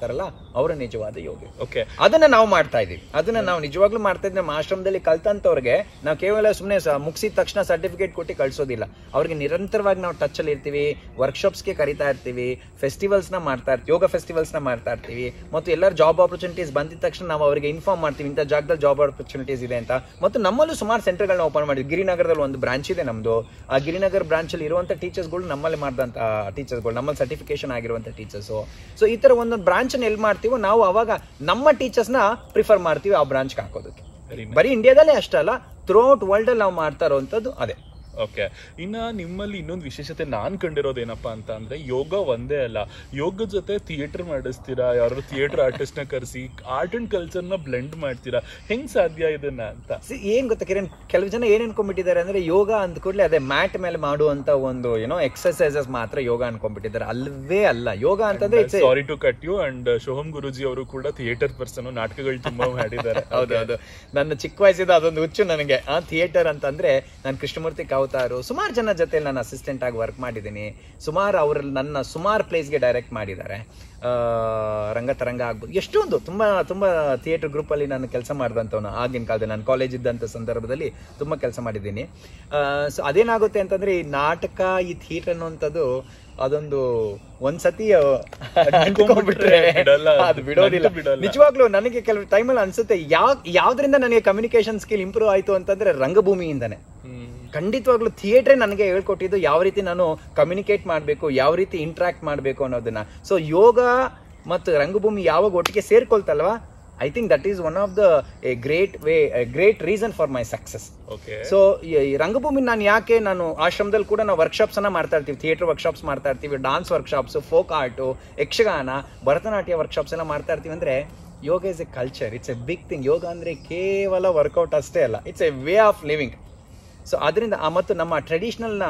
ಅವರ ನಿಜವಾದ ಯೋಗಿ ಓಕೆ ಅದನ್ನ ನಾವು ಮಾಡ್ತಾ ಇದೀವಿ ಅದನ್ನ ನಾವು ನಿಜವಾಗ್ಲೂ ಮಾಡ್ತಾ ಇದ್ದೀವಿ ನಮ್ಮ ಆಶ್ರಮದಲ್ಲಿ ಕಲ್ತಂತವ್ರಿಗೆ ನಾವು ಕೇವಲ ಸುಮ್ಮನೆ ಮುಗಿಸಿದ ತಕ್ಷಣ ಸರ್ಟಿಫಿಕೇಟ್ ಕೊಟ್ಟು ಕಳ್ಸೋದಿಲ್ಲ ಅವ್ರಿಗೆ ನಿರಂತರವಾಗಿ ನಾವು ಟಚ್ ಅಲ್ಲಿ ಇರ್ತೀವಿ ವರ್ಕ್ಶಾಪ್ಸ್ಗೆ ಕರಿತಾ ಇರ್ತೀವಿ ಫೆಸ್ಟಿವಲ್ಸ್ ನ ಮಾಡ್ತಾ ಇರ್ತೀವಿ ಯೋಗ ಫೆಸ್ಟಿವಲ್ಸ್ ನ ಮಾಡ್ತಾ ಇರ್ತೀವಿ ಮತ್ತು ಎಲ್ಲರೂ ಜಾಬ್ ಆಪರ್ಚುನಿಟೀಸ್ ಬಂದಿದ ತಕ್ಷಣ ನಾವು ಅವರಿಗೆ ಇನ್ಫಾರ್ಮ್ ಮಾಡ್ತೀವಿ ಇಂಥ ಜಾಗದಲ್ಲಿ ಜಾಬ್ ಆಪರ್ಚುನಿಟೀಸ್ ಇದೆ ಅಂತ ಮತ್ತು ನಮ್ಮಲ್ಲೂ ಸುಮಾರು ಸೆಂಟರ್ಗಳನ್ನ ಓಪನ್ ಮಾಡಿದ್ವಿ ಗಿರಿನಗರದಲ್ಲಿ ಒಂದು ಬ್ರಾಂಚ್ ಇದೆ ನಮ್ದು ಆ ಗಿರಿನಗರ್ ಬ್ರಾಂಚ್ ಅಲ್ಲಿ ಇರುವಂತ ಟೀಚರ್ಸ್ಗಳು ನಮ್ಮಲ್ಲಿ ಮಾಡಿದಂತ ಟೀಚರ್ಸ್ಗಳು ನಮ್ಮಲ್ಲಿ ಸರ್ಟಿಫಿಕೇಶನ್ ಆಗಿರುವಂತ ಟೀಚರ್ಸ್ ಸೊ ಈ ತರ ಒಂದೊಂದು ಬ್ರಾಂಚ್ ಅನ್ನು ಎಲ್ಲಿ ಮಾಡ್ತೀವೋ ನಾವು ಅವಾಗ ನಮ್ಮ ಟೀಚರ್ಸ್ ನ ಪ್ರಿಫರ್ ಮಾಡ್ತೀವಿ ಆ ಬ್ರಾಂಚ್ಗೆ ಹಾಕೋದಕ್ಕೆ ವೆರಿ ಬರೀ ಇಂಡಿಯಾದಲ್ಲೇ ಅಷ್ಟಲ್ಲ ಥ್ರೂಔಟ್ ವರ್ಲ್ಡ್ ಅಲ್ಲಿ ನಾವು ಮಾಡ್ತಾ ಇರುವಂತದ್ದು ಅದೇ ಓಕೆ ಇನ್ನ ನಿಮ್ಮಲ್ಲಿ ಇನ್ನೊಂದು ವಿಶೇಷತೆ ನಾನ್ ಕಂಡಿರೋದು ಏನಪ್ಪಾ ಅಂತ ಅಂದ್ರೆ ಯೋಗ ಒಂದೇ ಅಲ್ಲ ಯೋಗ ಜೊತೆ ಥಿಯೇಟರ್ ಮಾಡಿಸ್ತೀರಾ ಯಾರು ಥಿಯೇಟರ್ ಆರ್ಟಿಸ್ಟ್ ನ ಕರೆಸಿ ಆರ್ಟ್ ಅಂಡ್ ಕಲ್ಚರ್ ನ ಬ್ಲೆಂಡ್ ಮಾಡ್ತೀರಾ ಹೆಂಗ್ ಸಾಧ್ಯ ಇದನ್ನ ಅಂತ See, ಏನ್ ಗೊತ್ತಾ ಕಿರಣ್ ಕೆಲವು ಜನ ಏನ್ ಅನ್ಕೊಂಡ್ಬಿಟ್ಟಿದ್ದಾರೆ ಅಂದ್ರೆ ಯೋಗ ಅಂದ ಕೂಡಲೇ ಅದೇ ಮ್ಯಾಟ್ ಮೇಲೆ ಮಾಡುವಂತ ಒಂದು ಏನೋ ಎಕ್ಸರ್ಸೈಸಸ್ ಮಾತ್ರ ಯೋಗ ಅನ್ಕೊಂಡ್ಬಿಟ್ಟಿದ್ದಾರೆ ಅಲ್ವೇ ಅಲ್ಲ ಯೋಗ ಅಂತಂದ್ರೆ it's a- sorry to cut you and Soham Guruji ಅವರು ಕೂಡ ಥಿಯೇಟರ್ ಪರ್ಸನ್ ನಾಟಕಗಳು ತುಂಬಾ ಮಾಡಿದ್ದಾರೆ ಹೌದೌದು ನನ್ನ ಚಿಕ್ಕ ವಯಸ್ಸಿದ ಅದೊಂದು ಹುಚ್ಚು ನನಗೆ ಆ ಥಿಯೇಟರ್ ಅಂತಂದ್ರೆ ನಾನು ಕೃಷ್ಣಮೂರ್ತಿ ಕಾವತಾರು ಸುಮಾರು ಜನ ಜೊತೆ ನಾನು ಅಸಿಸ್ಟೆಂಟ್ ಆಗಿ ವರ್ಕ್ ಮಾಡಿದ್ದೀನಿ ಸುಮಾರು ಅವ್ರಲ್ಲಿ ನನ್ನ ಸುಮಾರು ಪ್ಲೇಸ್ಗೆ ಡೈರೆಕ್ಟ್ ಮಾಡಿದ್ದಾರೆ ಆ, ರಂಗತರಂಗ ಆಗ್ಬೋದು ಎಷ್ಟೊಂದು ತುಂಬಾ ತುಂಬಾ ಥಿಯೇಟರ್ ಗ್ರೂಪಲ್ಲಿ ನಾನು ಕೆಲಸ ಮಾಡಿದಂಥವನು ಆಗಿನ ಕಾಲದಲ್ಲಿ ನಾನು ಕಾಲೇಜ್ ಇದ್ದಂಥ ಸಂದರ್ಭದಲ್ಲಿ ತುಂಬಾ ಕೆಲಸ ಮಾಡಿದ್ದೀನಿ ಸೊ ಅದೇನಾಗುತ್ತೆ ಅಂತಂದ್ರೆ ಈ ನಾಟಕ ಈ ಥಿಯೇಟರ್ ಅನ್ನುವಂಥದ್ದು ಅದೊಂದು ಒಂದ್ಸತಿ ಅಂಟ್ಕೊಂಡ್ಬಿಟ್ರೆ ಬಿಡಲ್ಲ ಅದು. ಅದು ಬಿಡೋದಿಲ್ಲ ನಂಟು ಬಿಡಲ್ಲ. ನಿಜವಾಗ್ಲೂ ನನಗೆ ಕೆಲವು ಟೈಮಲ್ಲಿ ಅನ್ಸುತ್ತೆ ಯಾವ ಯಾವ್ದ್ರಿಂದ ನನಗೆ ಕಮ್ಯುನಿಕೇಶನ್ ಸ್ಕಿಲ್ ಇಂಪ್ರೂವ್ ಆಯ್ತು ಅಂತಂದ್ರೆ ರಂಗಭೂಮಿಯಿಂದನೇ ಹ್ಮ್. ಖಂಡಿತವಾಗ್ಲೂ ಥಿಯೇಟ್ರೇ ನನಗೆ ಹೇಳ್ಕೊಟ್ಟಿದ್ದು ಯಾವ ರೀತಿ ನಾನು ಕಮ್ಯುನಿಕೇಟ್ ಮಾಡಬೇಕು ಯಾವ ರೀತಿ ಇಂಟ್ರಾಕ್ಟ್ ಮಾಡಬೇಕು ಅನ್ನೋದನ್ನ ಸೊ ಯೋಗ ಮತ್ತು ರಂಗಭೂಮಿ ಯಾವಾಗ ಒಟ್ಟಿಗೆ ಸೇರ್ಕೊಳ್ತಲ್ವಾ I think that is one of the a great way great reason for my success okay so ಈ ರಂಗಭೂಮಿ ನಾನು ಯಾಕೆ ನಾನು ಆಶ್ರಮದಲ್ಲಿ ಕೂಡ ನಾವು ವರ್ಕ್ಶಾಪ್ಸ್ ಅನ್ನ ಮಾಡ್ತಾ ಇರ್ತೀವಿ ಥಿಯೇಟರ್ ವರ್ಕ್ಶಾಪ್ಸ್ ಮಾಡ್ತಾ ಇರ್ತೀವಿ dance workshops folk art Yakshagana Bharatanatyam workshops ಎಲ್ಲ ಮಾಡ್ತಾ ಇರ್ತೀವಿ ಅಂದ್ರೆ yoga is a culture it's a big thing yoga ಅಂದ್ರೆ ಕೇವಲ ವರ್ಕೌಟ್ ಅಷ್ಟೇ ಅಲ್ಲ it's a way of living so ಅದರಿಂದ ಆ ಮತ್ತು ನಮ್ಮ ಟ್ರೆಡಿಷನಲ್ನ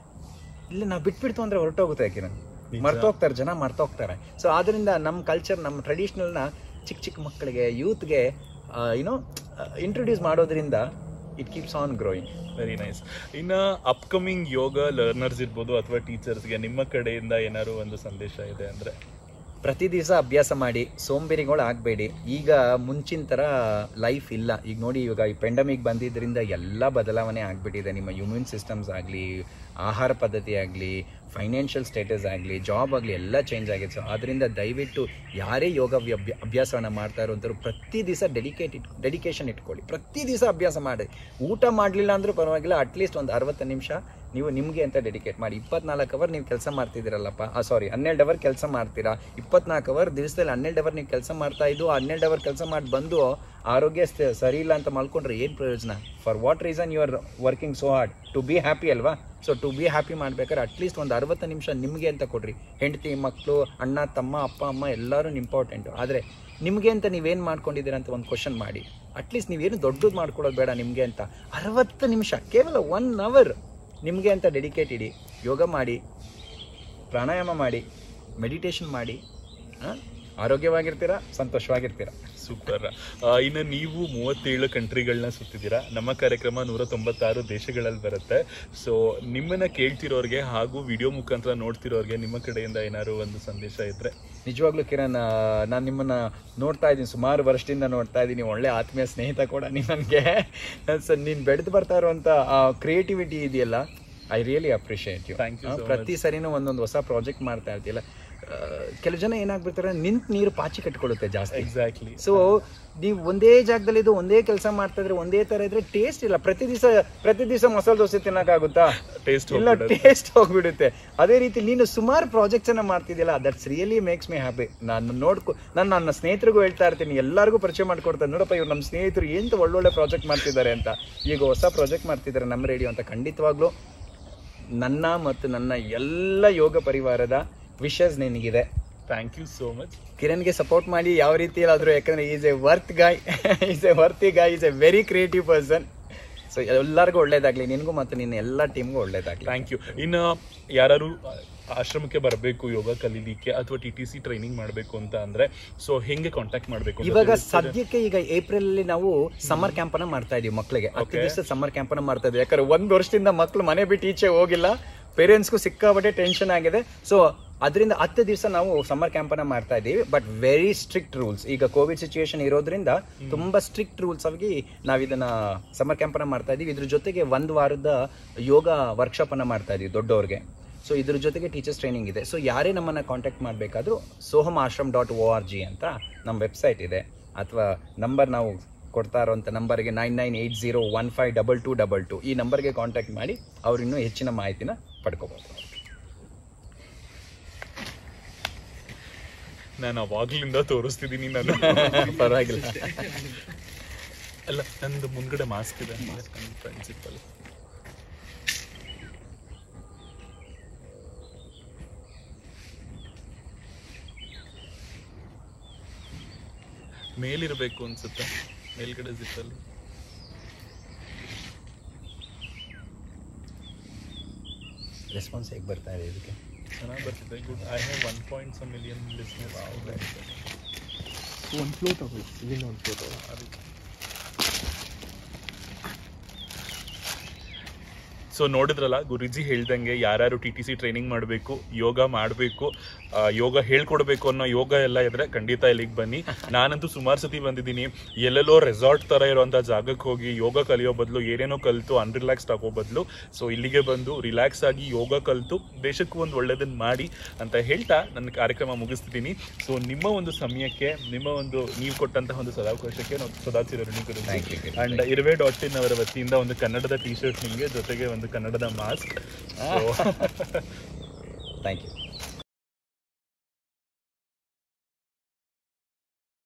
ಇಲ್ಲಿ ನಾವು ಬಿಟ್ಬಿಡ್ತು ಅಂದ್ರೆ ಹೊರಟೋಗುತ್ತೆ ಕಿರಣ್ ನಿಜ. ಮರ್ತೋಗ್ತಾರೆ ಜನ ಮರ್ತೋಗ್ತಾರೆ ಸೊ ಆದ್ರಿಂದ ನಮ್ಮ ಕಲ್ಚರ್ ನಮ್ಮ ಟ್ರೆಡಿಷನಲ್ನ ಚಿಕ್ಕ ಚಿಕ್ಕ ಮಕ್ಕಳಿಗೆ ಯೂತ್ಗೆ ಏನೋ ಇಂಟ್ರೊಡ್ಯೂಸ್ ಮಾಡೋದ್ರಿಂದ it keeps on growing very nice ಇನ್ನ ಅಪ್ಕಮಿಂಗ್ ಯೋಗ ಲರ್ನರ್ಸ್ ಇರ್ಬೋದು ಅಥವಾ ಟೀಚರ್ಸ್ಗೆ ನಿಮ್ಮ ಕಡೆಯಿಂದ ಏನಾದ್ರು ಒಂದು ಸಂದೇಶ ಇದೆ ಅಂದ್ರೆ ಪ್ರತಿ ದಿವಸ ಅಭ್ಯಾಸ ಮಾಡಿ ಸೋಂಬೇರಿಗಳು ಆಗಬೇಡಿ ಈಗ ಮುಂಚಿನ ಥರ ಲೈಫ್ ಇಲ್ಲ ಈಗ ನೋಡಿ ಇವಾಗ ಈ ಪೆಂಡಮಿಕ್ ಬಂದಿದ್ದರಿಂದ ಎಲ್ಲ ಬದಲಾವಣೆ ಆಗಿಬಿಟ್ಟಿದೆ ನಿಮ್ಮ ಇಮ್ಯೂನ್ ಸಿಸ್ಟಮ್ಸ್ ಆಗಲಿ ಆಹಾರ ಪದ್ಧತಿ ಆಗಲಿ ಫೈನಾನ್ಷಿಯಲ್ ಸ್ಟೇಟಸ್ ಆಗಲಿ ಜಾಬ್ ಆಗಲಿ ಎಲ್ಲ ಚೇಂಜ್ ಆಗಿದೆ ಸೊ ಆದ್ದರಿಂದ ದಯವಿಟ್ಟು ಯಾರೇ ಯೋಗ ವ್ಯಭ್ಯ- ಅಭ್ಯಾಸವನ್ನ ಮಾಡ್ತಾ ಇರುವಂಥವ್ರು ಪ್ರತಿ ದಿವಸ ಡೆಡಿಕೇಟ್ ಇಟ್ ಡೆಡಿಕೇಶನ್ ಇಟ್ಕೊಳ್ಳಿ ಪ್ರತಿ ದಿವಸ ಅಭ್ಯಾಸ ಮಾಡಿ ಊಟ ಮಾಡಲಿಲ್ಲ ಅಂದ್ರೂ ಪರವಾಗಿಲ್ಲ ಅಟ್ಲೀಸ್ಟ್ ಒಂದು ಅರವತ್ತು ನಿಮಿಷ ನೀವು ನಿಮಗೆ ಅಂತ ಡೆಡಿಕೇಟ್ ಮಾಡಿ ಇಪ್ಪತ್ನಾಲ್ಕು ಅವರ್ ನೀವು ಕೆಲಸ ಮಾಡ್ತಿದ್ದೀರಲ್ಲಪ್ಪ ಸಾರಿ ಹನ್ನೆರಡು ಅವರ್ ಕೆಲಸ ಮಾಡ್ತೀರಾ ಇಪ್ಪತ್ನಾಲ್ಕು ಅವರ್ ದಿವಸದಲ್ಲಿ ಹನ್ನೆರಡು ಅವರ್ ನೀವು ಕೆಲಸ ಮಾಡ್ತಾ ಇದ್ದು ಹನ್ನೆರಡು ಅವರ್ ಕೆಲಸ ಮಾಡಿ ಬಂದು ಆರೋಗ್ಯ ಸ- ಸರಿ ಇಲ್ಲ ಅಂತ ಮಲ್ಕೊಂಡ್ರೆ ಏನು ಪ್ರಯೋಜನ for what reason you are working so hard to be happy ಅಲ್ವಾ ಸೊ ಟು ಬಿ ಹ್ಯಾಪಿ ಮಾಡ್ಬೇಕಾದ್ರೆ ಅಟ್ಲೀಸ್ಟ್ ಒಂದು ಅರವತ್ತು ನಿಮಿಷ ನಿಮಗೆ ಅಂತ ಕೊಡ್ರಿ ಹೆಂಡತಿ ಮಕ್ಕಳು ಅಣ್ಣ ತಮ್ಮ ಅಪ್ಪ ಅಮ್ಮ ಎಲ್ಲರೂ ಇಂಪಾರ್ಟೆಂಟು ಆದರೆ ನಿಮಗೆ ಅಂತ ನೀವೇನು ಮಾಡ್ಕೊಂಡಿದ್ದೀರಾ ಅಂತ ಒಂದು ಕ್ವಶನ್ ಮಾಡಿ ಅಟ್ಲೀಸ್ಟ್ ನೀವೇನು ದೊಡ್ಡದು ಮಾಡ್ಕೊಳ್ಳೋದು ಬೇಡ ನಿಮಗೆ ಅಂತ ಅರವತ್ತು ನಿಮಿಷ ಕೇವಲ ಒನ್ ಅವರ್ ನಿಮಗೆ ಅಂತ ಡೆಡಿಕೇಟ್ ಇಡಿ ಯೋಗ ಮಾಡಿ ಪ್ರಾಣಾಯಾಮ ಮಾಡಿ ಮೆಡಿಟೇಷನ್ ಮಾಡಿ ಆ, ಆರೋಗ್ಯವಾಗಿರ್ತೀರಾ ಸಂತೋಷವಾಗಿರ್ತೀರಾ ಸೂಪರ್ ಇನ್ನು ನೀವು ಮೂವತ್ತೇಳು ಕಂಟ್ರಿಗಳನ್ನ ಸುತ್ತಿದ್ದೀರಾ ನಮ್ಮ ಕಾರ್ಯಕ್ರಮ ನೂರ ತೊಂಬತ್ತಾರು ದೇಶಗಳಲ್ಲಿ ಬರುತ್ತೆ ಸೊ ನಿಮ್ಮನ್ನ ಕೇಳ್ತಿರೋರ್ಗೆ ಹಾಗೂ ವಿಡಿಯೋ ಮುಖಾಂತರ ನೋಡ್ತಿರೋರ್ಗೆ ನಿಮ್ಮ ಕಡೆಯಿಂದ ಏನಾದ್ರು ಒಂದು ಸಂದೇಶ ಇದ್ರೆ ನಿಜವಾಗ್ಲೂ ಕಿರಣ್ ನಾನು ನಿಮ್ಮನ್ನ ನೋಡ್ತಾ ಇದ್ದೀನಿ ಸುಮಾರು ವರ್ಷದಿಂದ ನೋಡ್ತಾ ಇದ್ದೀನಿ ಒಳ್ಳೆ ಆತ್ಮೀಯ ಸ್ನೇಹಿತ ಕೂಡ ನೀವು ನನಗೆ ಸೊ ನೀನು ಬೆಳೆದು ಬರ್ತಾ ಇರುವಂಥ ಕ್ರಿಯೇಟಿವಿಟಿ ಇದೆಯಲ್ಲ I really appreciate you Thank you so ಪ್ರತಿ ಸರಿನೂ ಒಂದೊಂದು ಹೊಸ ಪ್ರಾಜೆಕ್ಟ್ ಮಾಡ್ತಾ ಇರ್ತಿಲ್ಲ ಕೆಲವು ಜನ ಏನಾಗ್ಬಿಡ್ತಾರೆ ನಿಂತ ನೀರು ಪಾಚಿ ಕಟ್ಕೊಳ್ಳುತ್ತೆ ಜಾಸ್ತಿ ಎಕ್ಸಾಕ್ಟ್ಲಿ ಸೊ ನೀವು ಒಂದೇ ಜಾಗದಲ್ಲಿ ಇದು ಒಂದೇ ಕೆಲಸ ಮಾಡ್ತಾ ಇದ್ರೆ ಒಂದೇ ತರ ಇದ್ರೆ ಟೇಸ್ಟ್ ಇಲ್ಲ ಪ್ರತಿ ದಿವಸ ಪ್ರತಿ ದಿವಸ ಮಸಾಲೆ ದೋಸೆ ತಿನ್ನಕ್ಕಾಗುತ್ತಾ ಟೇಸ್ಟ್ ಇಲ್ಲ ಟೇಸ್ಟ್ ಹೋಗ್ಬಿಡುತ್ತೆ ಅದೇ ರೀತಿ ನೀನು ಸುಮಾರು ಪ್ರಾಜೆಕ್ಟ್ಸ್ ಅನ್ನ ಮಾಡ್ತಿದ್ಯಲ್ಲ that's really makes me happy ನಾನು ನೋಡ್ಕೊ ನಾನು ನನ್ನ ಸ್ನೇಹಿತರಿಗೂ ಹೇಳ್ತಾ ಇರ್ತೀನಿ ಎಲ್ಲರಿಗೂ ಪರಿಚಯ ಮಾಡ್ಕೊಡ್ತಾರೆ ನೋಡಪ್ಪ ಇವ್ರು ನಮ್ಮ ಸ್ನೇಹಿತರು ಎಂತ ಒಳ್ಳೊಳ್ಳೆ ಪ್ರಾಜೆಕ್ಟ್ ಮಾಡ್ತಿದ್ದಾರೆ ಅಂತ ಈಗ ಹೊಸ ಪ್ರಾಜೆಕ್ಟ್ ಮಾಡ್ತಿದ್ದಾರೆ ನಮ್ಮ ರೇಡಿಯೋ ಅಂತ ಖಂಡಿತವಾಗ್ಲೂ ನನ್ನ ಮತ್ತು ನನ್ನ ಎಲ್ಲ ಯೋಗ ಪರಿವಾರದ ವಿಶಸ್ ನಿನಗಿದೆ ಥ್ಯಾಂಕ್ ಯು ಸೋ ಮಚ್ ಕಿರಣ್ಗೆ ಸಪೋರ್ಟ್ ಮಾಡಿ ಯಾವ ರೀತಿಯಲ್ಲಾದರೂ ಯಾಕಂದ್ರೆ is a worth guy is a worthy guy is a very creative person so ಎಲ್ಲರಿಗೂ ಒಳ್ಳೇದಾಗ್ಲಿ ನಿನಗೂ ಮತ್ತು ನಿನ್ನ ಎಲ್ಲ ಟೀಮ್ಗೂ ಒಳ್ಳೇದಾಗ್ಲಿ ಥ್ಯಾಂಕ್ ಯು ಇನ್ನು ಯಾರು ಆಶ್ರಮಕ್ಕೆ ಬರಬೇಕು ಯೋಗ ಕಲೀಲಿಕ್ಕೆ ಅಥವಾ ಟಿ ಟಿ ಸಿ ಟ್ರೈನಿಂಗ್ ಮಾಡಬೇಕು ಅಂತ ಅಂದ್ರೆ ಸೊ ಹೆಂಗೆ ಕಾಂಟ್ಯಾಕ್ಟ್ ಮಾಡಬೇಕು ಇವಾಗ ಸದ್ಯಕ್ಕೆ ಈಗ ಏಪ್ರಿಲ್ ಅಲ್ಲಿ ನಾವು ಸಮ್ಮರ್ ಕ್ಯಾಂಪ್ ಅನ್ನ ಮಾಡ್ತಾ ಇದೀವಿ ಮಕ್ಕಳಿಗೆ ಹತ್ತು Okay. ದಿವಸ ಸಮ್ಮರ್ ಕ್ಯಾಂಪ್ ಅನ್ನ ಮಾಡ್ತಾ ಇದೀವಿ ಯಾಕಂದ್ರೆ ಒಂದ್ ವರ್ಷದಿಂದ ಮಕ್ಕಳು ಮನೆ ಬಿಟ್ಟು ಈಚೆ ಹೋಗಿಲ್ಲ ಪೇರೆಂಟ್ಸ್ಗೂ ಸಿಕ್ಕಾಪಟ್ಟೆ ಟೆನ್ಷನ್ ಆಗಿದೆ ಸೊ ಅದರಿಂದ ಹತ್ತು ದಿವಸ ನಾವು ಸಮ್ಮರ್ ಕ್ಯಾಂಪನ್ನು ಮಾಡ್ತಾ ಇದ್ದೀವಿ ಬಟ್ ವೆರಿ ಸ್ಟ್ರಿಕ್ಟ್ ರೂಲ್ಸ್ ಈಗ ಕೋವಿಡ್ ಸಿಚುವೇಶನ್ ಇರೋದ್ರಿಂದ ತುಂಬ ಸ್ಟ್ರಿಕ್ಟ್ ರೂಲ್ಸ್ ಆಗಿ ನಾವು ಇದನ್ನ ಸಮ್ಮರ್ ಕ್ಯಾಂಪನ್ನು ಮಾಡ್ತಾ ಇದ್ದೀವಿ ಇದ್ರ ಜೊತೆಗೆ ಒಂದು ವಾರದ ಯೋಗ ವರ್ಕ್ಶಾಪನ್ನು ಮಾಡ್ತಾ ಇದ್ದೀವಿ ದೊಡ್ಡವ್ರಿಗೆ ಸೊ ಇದ್ರ ಜೊತೆಗೆ ಟೀಚರ್ಸ್ ಟ್ರೈನಿಂಗ್ ಇದೆ ಸೊ ಯಾರೇ ನಮ್ಮನ್ನು ಕಾಂಟ್ಯಾಕ್ಟ್ ಮಾಡಬೇಕಾದ್ರೂ Soham ashram dot O R G ಅಂತ ನಮ್ಮ ವೆಬ್ಸೈಟ್ ಇದೆ ಅಥವಾ ನಂಬರ್ ನಾವು ಕೊಡ್ತಾ ಇರೋಂಥ ನಂಬರ್ಗೆ nine nine eight zero one five double two double two ಈ ನಂಬರ್ಗೆ ಕಾಂಟ್ಯಾಕ್ಟ್ ಮಾಡಿ ಅವ್ರು ಇನ್ನೂ ಹೆಚ್ಚಿನ ಮಾಹಿತಿನ ಪಡ್ಕೋಬೋದು ನಾನು ಅವಾಗ್ಲಿಂದ ತೋರಿಸ್ತಿದ್ದೀನಿ ನಾನು ಪರವಾಗಿಲ್ಲ ಅಲ್ಲ ನಂದು ಮುಂದ್ಗಡೆ ಮಾಸ್ಕ್ ಇದೆ ಪ್ರಿನ್ಸಿಪಲ್ ಮೇಲಿರಬೇಕು ಅನ್ಸುತ್ತೆ ಮೇಲ್ಗಡೆ ಜಿಪ್ಪಲ್ಲಿ ರೆಸ್ಪಾನ್ಸ್ ಹೇಗೆ ಬರ್ತಾ ಇದೆ ಇದಕ್ಕೆ ಚೆನ್ನಾಗಿ ಬರ್ತಿದೆ good I have one point some million listeners ಒಂದು ಫ್ಲೋಟ್ ತಗೊಳ್ಳಿ ಇಲ್ಲಿಂದ ಒಂದು ಫ್ಲೋಟ್ ಸೊ ನೋಡಿದ್ರಲ್ಲ ಗುರುಜಿ ಹೇಳ್ದಂಗೆ ಯಾರ್ಯಾರು ಟಿ ಟಿ ಸಿ ಟ್ರೈನಿಂಗ್ ಮಾಡಬೇಕು ಯೋಗ ಮಾಡಬೇಕು ಯೋಗ ಹೇಳ್ಕೊಡ್ಬೇಕು ಅನ್ನೋ ಯೋಗ ಎಲ್ಲ ಇದ್ರೆ ಖಂಡಿತ ಇಲ್ಲಿಗೆ ಬನ್ನಿ ನಾನಂತೂ ಸುಮಾರು ಸತಿ ಬಂದಿದ್ದೀನಿ ಎಲ್ಲೆಲ್ಲೋ ರೆಸಾರ್ಟ್ ಥರ ಇರೋಂಥ ಜಾಗಕ್ಕೆ ಹೋಗಿ ಯೋಗ ಕಲಿಯೋ ಬದಲು ಏನೇನೋ ಕಲಿತು ಅನ್ರಿಲ್ಯಾಕ್ಸ್ಡ್ ಆಗೋ ಬದಲು ಸೊ ಇಲ್ಲಿಗೆ ಬಂದು ರಿಲ್ಯಾಕ್ಸ್ ಆಗಿ ಯೋಗ ಕಲಿತು ದೇಶಕ್ಕೂ ಒಂದು ಒಳ್ಳೇದನ್ನ ಮಾಡಿ ಅಂತ ಹೇಳ್ತಾ ನನ್ನ ಕಾರ್ಯಕ್ರಮ ಮುಗಿಸ್ತಿದ್ದೀನಿ ಸೊ ನಿಮ್ಮ ಒಂದು ಸಮಯಕ್ಕೆ ನಿಮ್ಮ ಒಂದು ನೀವು ಕೊಟ್ಟಂತಹ ಒಂದು ಸದಾವಕಾಶಕ್ಕೆ ನಾವು ಸದಾ ಚಿರಋಣಿ Thank you, Kiran. And Iruve dot in ಅವರ ವತಿಯಿಂದ ಒಂದು ಕನ್ನಡದ ಟಿ ಶರ್ಟ್ ನಿಮಗೆ ಜೊತೆಗೆ ಒಂದು ಕನ್ನಡದ ಮಾಸ್ಕ್ ಥ್ಯಾಂಕ್ ಯು